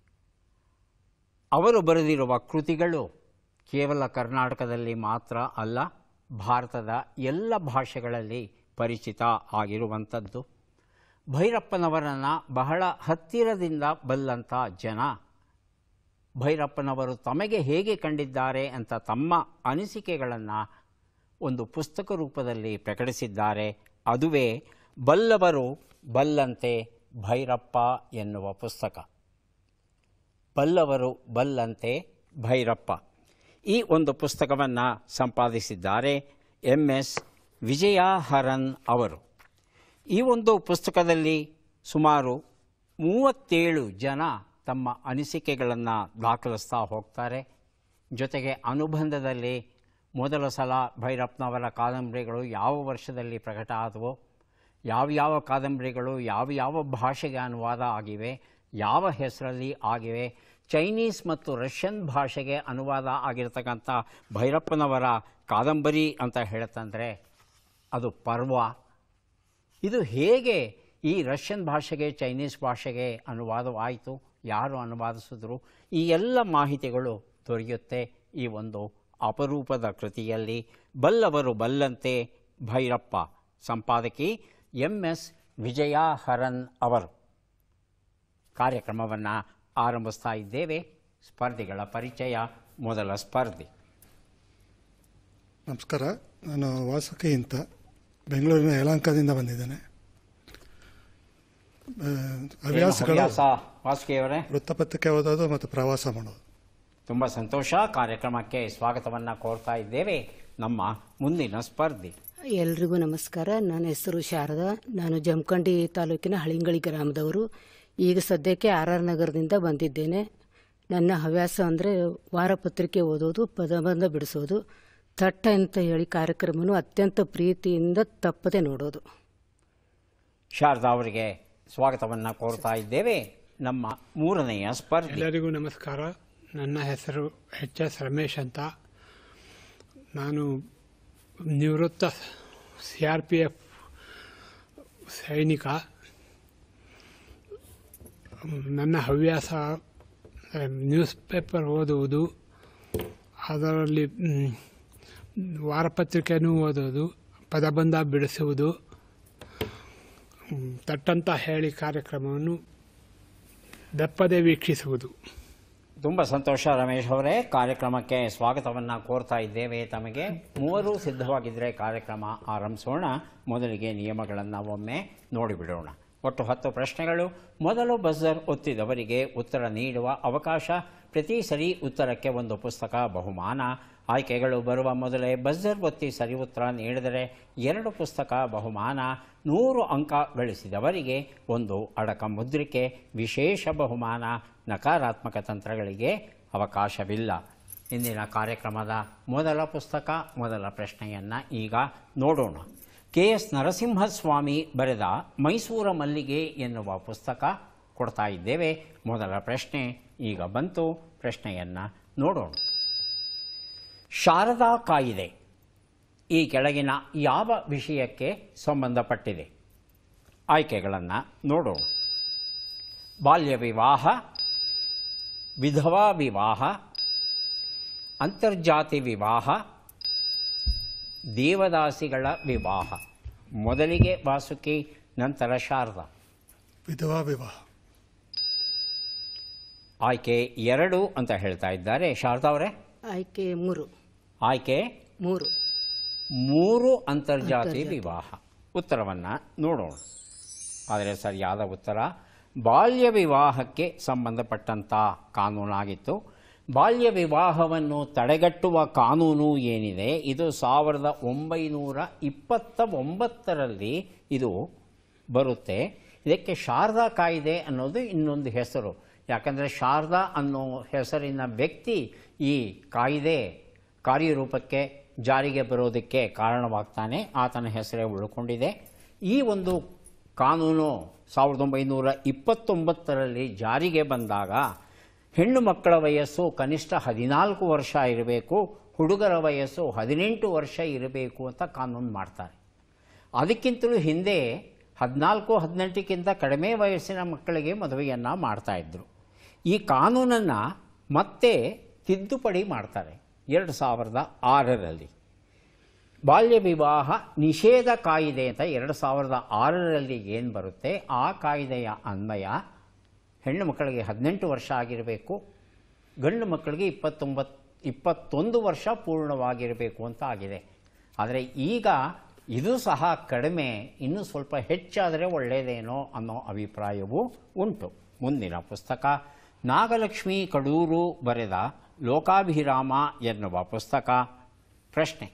M: ಅವರು ಬರೆದಿರುವ ಕೃತಿಗಳು ಕೇವಲ ಕರ್ನಾಟಕದಲ್ಲಿ ಮಾತ್ರ ಅಲ್ಲ ಭಾರತದ ಎಲ್ಲ ಭಾಷೆಗಳಲ್ಲಿ ಪರಿಚಿತ ಆಗಿರುವಂಥದ್ದು ಭೈರಪ್ಪನವರನ್ನು ಬಹಳ ಹತ್ತಿರದಿಂದ ಬಲ್ಲಂಥ ಜನ ಭೈರಪ್ಪನವರು ತಮಗೆ ಹೇಗೆ ಕಂಡಿದ್ದಾರೆ ಅಂತ ತಮ್ಮ ಅನಿಸಿಕೆಗಳನ್ನು ಒಂದು ಪುಸ್ತಕ ರೂಪದಲ್ಲಿ ಪ್ರಕಟಿಸಿದ್ದಾರೆ ಅದುವೇ ಬಲ್ಲವರು ಬಲ್ಲಂತೆ ಭೈರಪ್ಪ ಎನ್ನುವ ಪುಸ್ತಕ ಬಲ್ಲವರು ಬಲ್ಲಂತೆ ಭೈರಪ್ಪ ಈ ಒಂದು ಪುಸ್ತಕವನ್ನು ಸಂಪಾದಿಸಿದ್ದಾರೆ ಎಂ ಎಸ್ ವಿಜಯಾಹರನ್ ಅವರು ಈ ಒಂದು ಪುಸ್ತಕದಲ್ಲಿ ಸುಮಾರು ಮೂವತ್ತೇಳು ಜನ ತಮ್ಮ ಅನಿಸಿಕೆಗಳನ್ನು ದಾಖಲಿಸ್ತಾ ಹೋಗ್ತಾರೆ ಜೊತೆಗೆ ಅನುಬಂಧದಲ್ಲಿ ಮೊದಲ ಸಲ ಭೈರಪ್ಪನವರ ಕಾದಂಬರಿಗಳು ಯಾವ ವರ್ಷದಲ್ಲಿ ಪ್ರಕಟ ಆದವು ಯಾವ್ಯಾವ ಕಾದಂಬರಿಗಳು ಯಾವ ಯಾವ ಭಾಷೆಗೆ ಅನುವಾದ ಆಗಿವೆ ಯಾವ ಹೆಸರಲ್ಲಿ ಆಗಿವೆ ಚೈನೀಸ್ ಮತ್ತು ರಷ್ಯನ್ ಭಾಷೆಗೆ ಅನುವಾದ ಆಗಿರ್ತಕ್ಕಂಥ ಭೈರಪ್ಪನವರ ಕಾದಂಬರಿ ಅಂತ ಹೇಳ್ತಂದರೆ ಅದು ಪರ್ವ ಇದು ಹೇಗೆ ಈ ರಷ್ಯನ್ ಭಾಷೆಗೆ ಚೈನೀಸ್ ಭಾಷೆಗೆ ಅನುವಾದವಾಯಿತು ಯಾರು ಅನುವಾದಿಸಿದ್ರು ಈ ಎಲ್ಲ ಮಾಹಿತಿಗಳು ದೊರೆಯುತ್ತೆ ಈ ಒಂದು ಅಪರೂಪದ ಕೃತಿಯಲ್ಲಿ ಬಲ್ಲವರು ಬಲ್ಲಂತೆ ಭೈರಪ್ಪ ಸಂಪಾದಕಿ ಎಂ ಎಸ್ ವಿಜಯಾಹರನ್ ಅವರು ಕಾರ್ಯಕ್ರಮವನ್ನು ಆರಂಭಿಸ್ತಾ ಇದ್ದೇವೆ ಸ್ಪರ್ಧಿಗಳ ಪರಿಚಯ ಮೊದಲ ಸ್ಪರ್ಧಿ
N: ನಮಸ್ಕಾರ ನಾನು ವಾಸುಕಿ ಅಂತ ಬೆಂಗಳೂರಿನ ಯಲಹಂಕದಿಂದ ಬಂದಿದ್ದೇನೆ ಆ, ಹವ್ಯಾಸಗಳು
M: ಹವ್ಯಾಸ ವಾಸುಕಿಯವರೇ
N: ವೃತ್ತಪತ್ರಿಕೆ ಓದೋದು ಮತ್ತು ಪ್ರವಾಸ ಮಾಡೋದು
M: ತುಂಬ ಸಂತೋಷ ಕಾರ್ಯಕ್ರಮಕ್ಕೆ ಸ್ವಾಗತವನ್ನು ಕೋರ್ತಾ ಇದ್ದೇವೆ ನಮ್ಮ ಮುಂದಿನ ಸ್ಪರ್ಧಿ
O: ಎಲ್ರಿಗೂ ನಮಸ್ಕಾರ ನನ್ನ ಹೆಸರು ಶಾರದಾ ನಾನು ಜಮಖಂಡಿ ತಾಲೂಕಿನ ಹಳಿಂಗಳಿ ಗ್ರಾಮದವರು ಈಗ ಸದ್ಯಕ್ಕೆ ಆರ್ ಆರ್ ನಗರದಿಂದ ಬಂದಿದ್ದೇನೆ ನನ್ನ ಹವ್ಯಾಸ ಅಂದರೆ ವಾರಪತ್ರಿಕೆ ಓದೋದು ಪದಬಂಧ ಬಿಡಿಸೋದು ಥಟ್ಟ ಅಂತ ಹೇಳಿ ಕಾರ್ಯಕ್ರಮವನ್ನು ಅತ್ಯಂತ ಪ್ರೀತಿಯಿಂದ ತಪ್ಪದೆ ನೋಡೋದು
M: ಶಾರದಾ ಅವರಿಗೆ ಸ್ವಾಗತವನ್ನು ಕೋರ್ತಾ ಇದ್ದೇವೆ ನಮ್ಮ ಮೂರನೆಯ ಸ್ಪರ್ಧಿ
P: ಎಲ್ಲರಿಗೂ ನಮಸ್ಕಾರ ನನ್ನ ಹೆಸರು ಎಚ್ ಎಸ್ ರಮೇಶ್ ಅಂತ ನಾನು ನಿವೃತ್ತ ಸಿ ಆರ್ ಪಿ ಎಫ್ ಸೈನಿಕ ನನ್ನ ಹವ್ಯಾಸ ನ್ಯೂಸ್ ಪೇಪರ್ ಓದುವುದು ಅದರಲ್ಲಿ ಮ್, ವಾರಪತ್ರಿಕೆನೂ ಓದೋದು ಪದಬಂಧ ಬಿಡಿಸುವುದು ಮ್, ತಟ್ಟಂತ ಹೇಳಿ ಕಾರ್ಯಕ್ರಮವನ್ನು ದಪ್ಪದೆ ವೀಕ್ಷಿಸುವುದು
M: ತುಂಬ ಸಂತೋಷ ರಮೇಶ್ ಅವರೇ ಕಾರ್ಯಕ್ರಮಕ್ಕೆ ಸ್ವಾಗತವನ್ನು ಕೋರ್ತಾ ಇದ್ದೇವೆ ತಮಗೆ ಮೂವರು ಸಿದ್ಧವಾಗಿದ್ದರೆ ಕಾರ್ಯಕ್ರಮ ಆರಂಭಿಸೋಣ ಮೊದಲಿಗೆ ನಿಯಮಗಳನ್ನು ಒಮ್ಮೆ ನೋಡಿಬಿಡೋಣ ಒಟ್ಟು ಹತ್ತು ಪ್ರಶ್ನೆಗಳು ಮೊದಲು ಬಜರ್ ಒತ್ತಿದವರಿಗೆ ಉತ್ತರ ನೀಡುವ ಅವಕಾಶ ಪ್ರತಿ ಸರಿ ಉತ್ತರಕ್ಕೆ ಒಂದು ಪುಸ್ತಕ ಬಹುಮಾನ ಆಯ್ಕೆಗಳು ಬರುವ ಮೊದಲೇ ಬಜರ್ ಒತ್ತಿ ಸರಿ ಉತ್ತರ ನೀಡಿದರೆ ಎರಡು ಪುಸ್ತಕ ಬಹುಮಾನ ನೂರು ಅಂಕ ಗಳಿಸಿದವರಿಗೆ ಒಂದು ಅಡಕ ಮುದ್ರಿಕೆ ವಿಶೇಷ ಬಹುಮಾನ ನಕಾರಾತ್ಮಕ ತಂತ್ರಗಳಿಗೆ ಅವಕಾಶವಿಲ್ಲ ಇಂದಿನ ಕಾರ್ಯಕ್ರಮದ ಮೊದಲ ಪುಸ್ತಕ ಮೊದಲ ಪ್ರಶ್ನೆಯನ್ನು ಈಗ ನೋಡೋಣ ಕೆ ಎಸ್ ನರಸಿಂಹಸ್ವಾಮಿ ಬರೆದ ಮೈಸೂರ ಮಲ್ಲಿಗೆ ಎನ್ನುವ ಪುಸ್ತಕ ಕೊಡ್ತಾ ಇದ್ದೇವೆ ಮೊದಲ ಪ್ರಶ್ನೆ ಈಗ ಬಂತು ಪ್ರಶ್ನೆಯನ್ನು ನೋಡೋಣ ಶಾರದಾ ಕಾಯಿದೆ ಈ ಕೆಳಗಿನ ಯಾವ ವಿಷಯಕ್ಕೆ ಸಂಬಂಧಪಟ್ಟಿದೆ ಆಯ್ಕೆಗಳನ್ನು ನೋಡೋಣ ಬಾಲ್ಯ ವಿವಾಹ ವಿಧವಾ ವಿವಾಹ ಅಂತರ್ಜಾತಿ ವಿವಾಹ ದೇವದಾಸಿಗಳ ವಿವಾಹ ಮೊದಲಿಗೆ ವಾಸುಕಿ ನಂತರ ಶಾರದಾ
N: ವಿಧವಾ ವಿವಾಹ
M: ಆಯ್ಕೆ ಎರಡು ಅಂತ ಹೇಳ್ತಾ ಇದ್ದಾರೆ ಶಾರದಾ ಅವರೇ
O: ಆಯ್ಕೆ ಮೂರು
M: ಆಯ್ಕೆ
O: ಮೂರು
M: ಮೂರು ಅಂತರ್ಜಾತಿ
O: ಅಂತರ್ಜಾತಿ.
M: ವಿವಾಹ ಉತ್ತರವನ್ನು ನೋಡೋಣ ಆದರೆ ಸರಿಯಾದ ಉತ್ತರ ಬಾಲ್ಯ ವಿವಾಹಕ್ಕೆ ಸಂಬಂಧಪಟ್ಟಂಥ ಕಾನೂನಾಗಿತ್ತು ಬಾಲ್ಯ ವಿವಾಹವನ್ನು ತಡೆಗಟ್ಟುವ ಕಾನೂನು ಏನಿದೆ ಇದು ಸಾವಿರದ ಒಂಬೈನೂರ ಇಪ್ಪತ್ತ ಒಂಬತ್ತರಲ್ಲಿ ಇದು ಬರುತ್ತೆ ಇದಕ್ಕೆ ಶಾರದಾ ಕಾಯ್ದೆ ಅನ್ನೋದು ಇನ್ನೊಂದು ಹೆಸರು ಯಾಕಂದರೆ ಶಾರದಾ ಅನ್ನೋ ಹೆಸರಿನ ವ್ಯಕ್ತಿ ಈ ಕಾಯ್ದೆ ಕಾರ್ಯರೂಪಕ್ಕೆ ಜಾರಿಗೆ ಬರೋದಕ್ಕೆ ಕಾರಣವಾಗ್ತಾನೆ ಆತನ ಹೆಸರೇ ಉಳ್ಕೊಂಡಿದೆ ಈ ಒಂದು ಕಾನೂನು ಸಾವಿರದ ಒಂಬೈನೂರ ಇಪ್ಪತ್ತೊಂಬತ್ತರಲ್ಲಿ ಜಾರಿಗೆ ಬಂದಾಗ ಹೆಣ್ಣು ಮಕ್ಕಳ ವಯಸ್ಸು ಕನಿಷ್ಠ ಹದಿನಾಲ್ಕು ವರ್ಷ ಇರಬೇಕು ಹುಡುಗರ ವಯಸ್ಸು ಹದಿನೆಂಟು ವರ್ಷ ಇರಬೇಕು ಅಂತ ಕಾನೂನು ಮಾಡ್ತಾರೆ ಅದಕ್ಕಿಂತಲೂ ಹಿಂದೆ ಹದಿನಾಲ್ಕು ಹದಿನೆಂಟಕ್ಕಿಂತ ಕಡಿಮೆ ವಯಸ್ಸಿನ ಮಕ್ಕಳಿಗೆ ಮದುವೆಯನ್ನು ಮಾಡ್ತಾಯಿದ್ರು ಈ ಕಾನೂನನ್ನು ಮತ್ತೆ ತಿದ್ದುಪಡಿ ಮಾಡ್ತಾರೆ ಎರಡು ಸಾವಿರದ ಆರರಲ್ಲಿ ಬಾಲ್ಯ ವಿವಾಹ ನಿಷೇಧ ಕಾಯಿದೆ ಅಂತ ಎರಡು ಸಾವಿರದ ಆರರಲ್ಲಿ ಏನು ಬರುತ್ತೆ ಆ ಕಾಯ್ದೆಯ ಅನ್ವಯ ಹೆಣ್ಣು ಮಕ್ಕಳಿಗೆ ಹದಿನೆಂಟು ವರ್ಷ ಆಗಿರಬೇಕು ಗಂಡು ಮಕ್ಕಳಿಗೆ ಇಪ್ಪತ್ತೊಂಬತ್ತು ಇಪ್ಪತ್ತೊಂದು ವರ್ಷ ಪೂರ್ಣವಾಗಿರಬೇಕು ಅಂತ ಆಗಿದೆ ಆದರೆ ಈಗ ಇದು ಸಹ ಕಡಿಮೆ ಇನ್ನೂ ಸ್ವಲ್ಪ ಹೆಚ್ಚಾದರೆ ಒಳ್ಳೆಯದೇನೋ ಅನ್ನೋ ಅಭಿಪ್ರಾಯವೂ ಉಂಟು ಮುಂದಿನ ಪುಸ್ತಕ ನಾಗಲಕ್ಷ್ಮಿ ಕಡೂರು ಬರೆದ ಲೋಕಾಭಿರಾಮ ಎನ್ನುವ ಪುಸ್ತಕ ಪ್ರಶ್ನೆ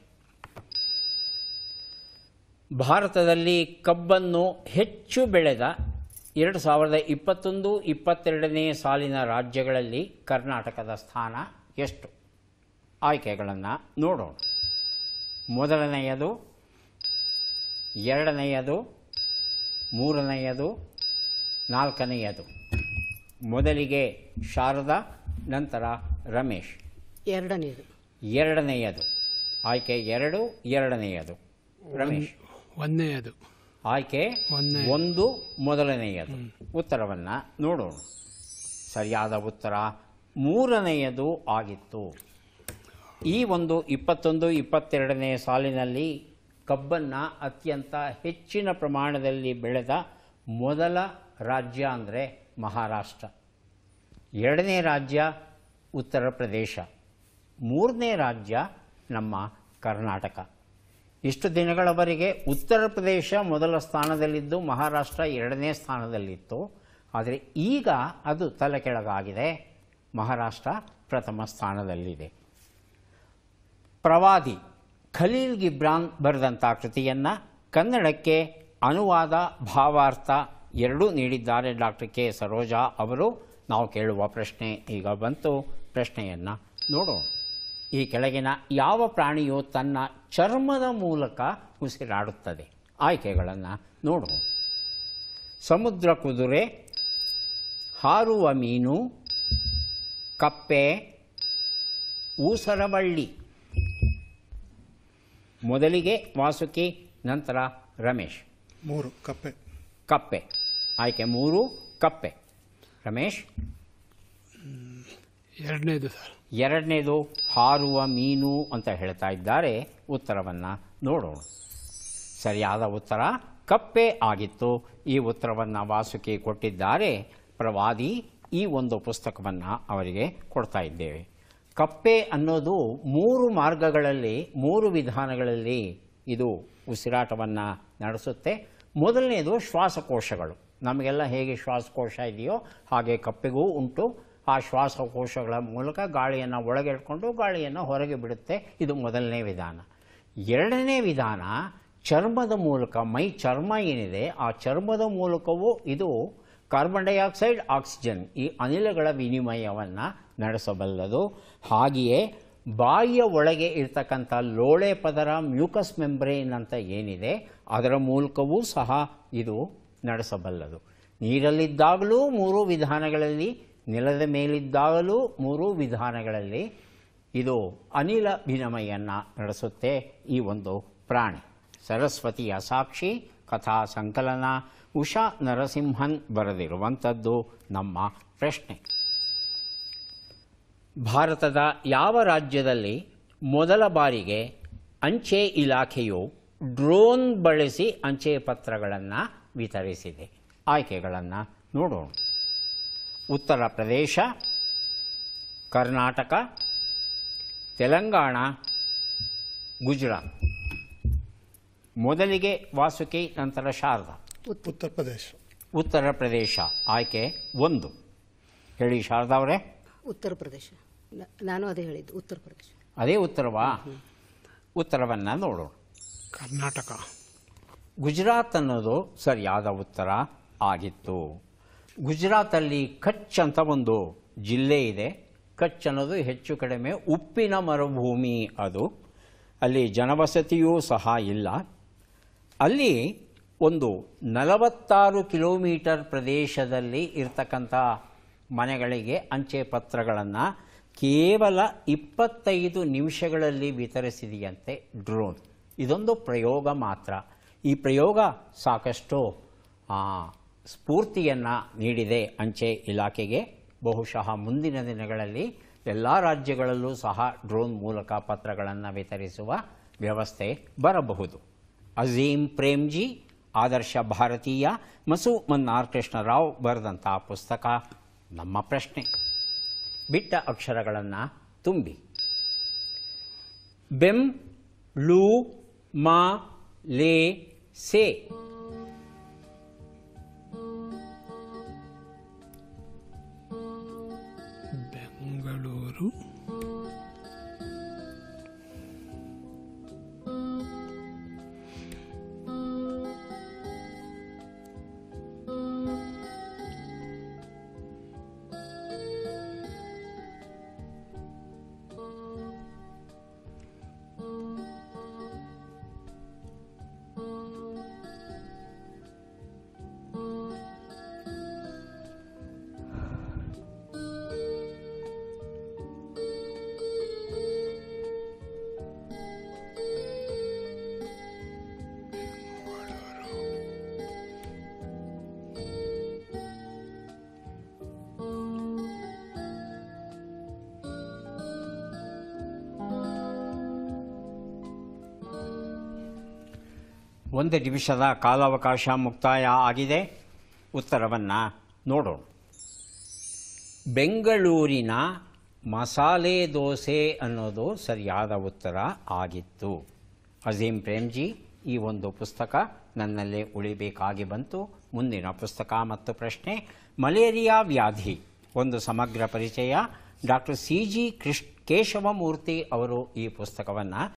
M: ಭಾರತದಲ್ಲಿ ಕಬ್ಬನ್ನು ಹೆಚ್ಚು ಬೆಳೆದ ಎರಡು ಸಾವಿರದ ಇಪ್ಪತ್ತೊಂದು ಇಪ್ಪತ್ತೆರಡನೇ ಸಾಲಿನ ರಾಜ್ಯಗಳಲ್ಲಿ ಕರ್ನಾಟಕದ ಸ್ಥಾನ ಎಷ್ಟು ಆಯ್ಕೆಗಳನ್ನು ನೋಡೋಣ ಮೊದಲನೆಯದು ಎರಡನೆಯದು ಮೂರನೆಯದು ನಾಲ್ಕನೆಯದು ಮೊದಲಿಗೆ ಶಾರದಾ ನಂತರ ರಮೇಶ್
O: ಎರಡನೇದು
M: ಎರಡನೆಯದು ಆಯ್ಕೆ ಎರಡು ಎರಡನೆಯದು ರಮೇಶ್
P: ಒಂದನೆಯದು
M: ಆಯ್ಕೆ
P: ಒಂದನೇ.
M: ಒಂದು ಮೊದಲನೆಯದು ಉತ್ತರವನ್ನು ನೋಡೋಣ ಸರಿಯಾದ ಉತ್ತರ ಮೂರನೆಯದು ಆಗಿತ್ತು ಈ ಒಂದು ಇಪ್ಪತ್ತೊಂದು ಇಪ್ಪತ್ತೆರಡನೇ ಸಾಲಿನಲ್ಲಿ ಕಬ್ಬನ್ನು ಅತ್ಯಂತ ಹೆಚ್ಚಿನ ಪ್ರಮಾಣದಲ್ಲಿ ಬೆಳೆದ ಮೊದಲ ರಾಜ್ಯ ಅಂದರೆ ಮಹಾರಾಷ್ಟ್ರ ಎರಡನೇ ರಾಜ್ಯ ಉತ್ತರ ಪ್ರದೇಶ ಮೂರನೇ ರಾಜ್ಯ ನಮ್ಮ ಕರ್ನಾಟಕ ಇಷ್ಟು ದಿನಗಳವರೆಗೆ ಉತ್ತರ ಪ್ರದೇಶ ಮೊದಲ ಸ್ಥಾನದಲ್ಲಿದ್ದು ಮಹಾರಾಷ್ಟ್ರ ಎರಡನೇ ಸ್ಥಾನದಲ್ಲಿತ್ತು ಆದರೆ ಈಗ ಅದು ತಲೆ ಕೆಳಗಾಗಿದೆ ಮಹಾರಾಷ್ಟ್ರ ಪ್ರಥಮ ಸ್ಥಾನದಲ್ಲಿದೆ ಪ್ರವಾದಿ ಖಲೀಲ್ ಗಿಬ್ರಾನ್ ಬರೆದಂಥ ಕೃತಿಯನ್ನು ಕನ್ನಡಕ್ಕೆ ಅನುವಾದ ಭಾವಾರ್ಥ ಎರಡೂ ನೀಡಿದ್ದಾರೆ ಡಾಕ್ಟರ್ ಕೆ ಸರೋಜಾ ಅವರು ನಾವು ಕೇಳುವ ಪ್ರಶ್ನೆ ಈಗ ಬಂತು ಪ್ರಶ್ನೆಯನ್ನು ನೋಡೋಣ ಈ ಕೆಳಗಿನ ಯಾವ ಪ್ರಾಣಿಯು ತನ್ನ ಚರ್ಮದ ಮೂಲಕ ಉಸಿರಾಡುತ್ತದೆ ಆಯ್ಕೆಗಳನ್ನು ನೋಡೋಣ ಸಮುದ್ರ ಕುದುರೆ ಹಾರುವ ಮೀನು ಕಪ್ಪೆ ಊಸರವಳ್ಳಿ ಮೊದಲಿಗೆ ವಾಸುಕಿ ನಂತರ ರಮೇಶ್
N: ಮೂರು ಕಪ್ಪೆ
M: ಕಪ್ಪೆ ಆಯ್ಕೆ ಮೂರು ಕಪ್ಪೆ ರಮೇಶ್
P: ಎರಡನೇದು ಸರ್
M: ಎರಡನೇದು ಹಾರುವ ಮೀನು ಅಂತ ಹೇಳ್ತಾ ಇದ್ದಾರೆ ಉತ್ತರವನ್ನು ನೋಡೋಣ ಸರಿಯಾದ ಉತ್ತರ ಕಪ್ಪೆ ಆಗಿತ್ತು ಈ ಉತ್ತರವನ್ನು ವಾಸುಕಿ ಕೊಟ್ಟಿದ್ದಾರೆ ಪ್ರವಾದಿ ಈ ಒಂದು ಪುಸ್ತಕವನ್ನು ಅವರಿಗೆ ಕೊಡ್ತಾ ಇದ್ದೇವೆ ಕಪ್ಪೆ ಅನ್ನೋದು ಮೂರು ಮಾರ್ಗಗಳಲ್ಲಿ ಮೂರು ವಿಧಾನಗಳಲ್ಲಿ ಇದು ಉಸಿರಾಟವನ್ನು ನಡೆಸುತ್ತೆ ಮೊದಲನೇದು ಶ್ವಾಸಕೋಶಗಳು ನಮಗೆಲ್ಲ ಹೇಗೆ ಶ್ವಾಸಕೋಶ ಇದೆಯೋ ಹಾಗೆ ಕಪ್ಪೆಗೂ ಉಂಟು ಆ ಶ್ವಾಸಕೋಶಗಳ ಮೂಲಕ ಗಾಳಿಯನ್ನು ಒಳಗೆ ಇಟ್ಕೊಂಡು ಗಾಳಿಯನ್ನು ಹೊರಗೆ ಬಿಡುತ್ತೆ ಇದು ಮೊದಲನೇ ವಿಧಾನ ಎರಡನೇ ವಿಧಾನ ಚರ್ಮದ ಮೂಲಕ ಮೈ ಚರ್ಮ ಏನಿದೆ ಆ ಚರ್ಮದ ಮೂಲಕವೂ ಇದು ಕಾರ್ಬನ್ ಡೈಆಕ್ಸೈಡ್ ಆಕ್ಸಿಜನ್ ಈ ಅನಿಲಗಳ ವಿನಿಮಯವನ್ನು ನಡೆಸಬಲ್ಲದು ಹಾಗೆಯೇ ಬಾಯಿಯ ಒಳಗೆ ಇರ್ತಕ್ಕಂಥ ಲೋಳೆ ಪದರ ಮ್ಯೂಕಸ್ ಮೆಂಬ್ರೇನ್ ಅಂತ ಏನಿದೆ ಅದರ ಮೂಲಕವೂ ಸಹ ಇದು ನಡೆಸಬಲ್ಲದು ನೀರಲ್ಲಿದ್ದಾಗಲೂ ಮೂರು ವಿಧಾನಗಳಲ್ಲಿ ನೆಲದ ಮೇಲಿದ್ದಾಗಲೂ ಮೂರು ವಿಧಾನಗಳಲ್ಲಿ ಇದು ಅನಿಲ ವಿನಿಮಯನ್ನು ನಡೆಸುತ್ತೆ ಈ ಒಂದು ಪ್ರಾಣಿ ಸರಸ್ವತಿಯ ಸಾಕ್ಷಿ ಕಥಾ ಸಂಕಲನ ಉಷಾ ನರಸಿಂಹನ್ ಬರೆದಿರುವಂಥದ್ದು ನಮ್ಮ ಪ್ರಶ್ನೆ ಭಾರತದ ಯಾವ ರಾಜ್ಯದಲ್ಲಿ ಮೊದಲ ಬಾರಿಗೆ ಅಂಚೆ ಇಲಾಖೆಯು ಡ್ರೋನ್ ಬಳಸಿ ಅಂಚೆ ಪತ್ರಗಳನ್ನು ವಿತರಿಸಿದೆ ಆಯ್ಕೆಗಳನ್ನು ನೋಡೋಣ ಉತ್ತರ ಪ್ರದೇಶ ಕರ್ನಾಟಕ ತೆಲಂಗಾಣ ಗುಜರಾತ್ ಮೊದಲಿಗೆ ವಾಸುಕಿ ನಂತರ ಶಾರದಾ
N: ಉತ್ತರ ಪ್ರದೇಶ
M: ಉತ್ತರ ಪ್ರದೇಶ ಆಯ್ಕೆ ಒಂದು ಹೇಳಿ ಶಾರದಾ ಅವರೇ
O: ಉತ್ತರ ಪ್ರದೇಶ ನ- ನಾನು ಅದೇ ಹೇಳಿದ್ದು ಉತ್ತರ ಪ್ರದೇಶ
M: ಅದೇ ಉತ್ತರವಾ ಉತ್ತರವನ್ನು ನೋಡೋಣ
P: ಕರ್ನಾಟಕ
M: ಗುಜರಾತ್ ಅನ್ನೋದು ಸರಿಯಾದ ಉತ್ತರ ಆಗಿತ್ತು ಗುಜರಾತಲ್ಲಿ ಕಚ್ ಅಂತ ಒಂದು ಜಿಲ್ಲೆ ಇದೆ ಕಚ್ ಅನ್ನೋದು ಹೆಚ್ಚು ಕಡಿಮೆ ಉಪ್ಪಿನ ಮರುಭೂಮಿ ಅದು ಅಲ್ಲಿ ಜನವಸತಿಯೂ ಸಹ ಇಲ್ಲ ಅಲ್ಲಿ ಒಂದು ನಲವತ್ತಾರು ಕಿಲೋಮೀಟರ್ ಪ್ರದೇಶದಲ್ಲಿ ಇರ್ತಕ್ಕಂಥ ಮನೆಗಳಿಗೆ ಅಂಚೆ ಪತ್ರಗಳನ್ನು ಕೇವಲ ಇಪ್ಪತ್ತೈದು ನಿಮಿಷಗಳಲ್ಲಿ ವಿತರಿಸಿದೆಯಂತೆ ಡ್ರೋನ್ ಇದೊಂದು ಪ್ರಯೋಗ ಮಾತ್ರ ಈ ಪ್ರಯೋಗ ಸಾಕಷ್ಟು ಸ್ಫೂರ್ತಿಯನ್ನು ನೀಡಿದೆ ಅಂಚೆ ಇಲಾಖೆಗೆ ಬಹುಶಃ ಮುಂದಿನ ದಿನಗಳಲ್ಲಿ ಎಲ್ಲ ರಾಜ್ಯಗಳಲ್ಲೂ ಸಹ ಡ್ರೋನ್ ಮೂಲಕ ಪತ್ರಗಳನ್ನು ವಿತರಿಸುವ ವ್ಯವಸ್ಥೆ ಬರಬಹುದು ಅಜೀಂ ಪ್ರೇಮ್ಜಿ ಆದರ್ಶ ಭಾರತೀಯ ಮಸು ಮನ್ನಾರ್ ಕೃಷ್ಣರಾವ್ ಬರೆದಂಥ ಪುಸ್ತಕ ನಮ್ಮ ಪ್ರಶ್ನೆ ಬಿಟ್ಟ ಅಕ್ಷರಗಳನ್ನು ತುಂಬಿ ಬೆಂ ಲೂ ಮಾ ಲೇ ಸೇ
P: ಬೆಂಗಳೂರು
M: ಒಂದು ನಿಮಿಷದ ಕಾಲಾವಕಾಶ ಮುಕ್ತಾಯ ಆಗಿದೆ ಉತ್ತರವನ್ನು ನೋಡೋಣ ಬೆಂಗಳೂರಿನ ಮಸಾಲೆ ದೋಸೆ ಅನ್ನೋದು ಸರಿಯಾದ ಉತ್ತರ ಆಗಿತ್ತು ಅಜೀಂ ಪ್ರೇಮ್ಜಿ ಈ ಒಂದು ಪುಸ್ತಕ ನನ್ನಲ್ಲೇ ಉಳಿಬೇಕಾಗಿ ಬಂತು ಮುಂದಿನ ಪುಸ್ತಕ ಮತ್ತು ಪ್ರಶ್ನೆ ಮಲೇರಿಯಾ ವ್ಯಾಧಿ ಒಂದು ಸಮಗ್ರ ಪರಿಚಯ doctor C G Krish Keshavamurthy ಅವರು ಈ ಪುಸ್ತಕವನ್ನು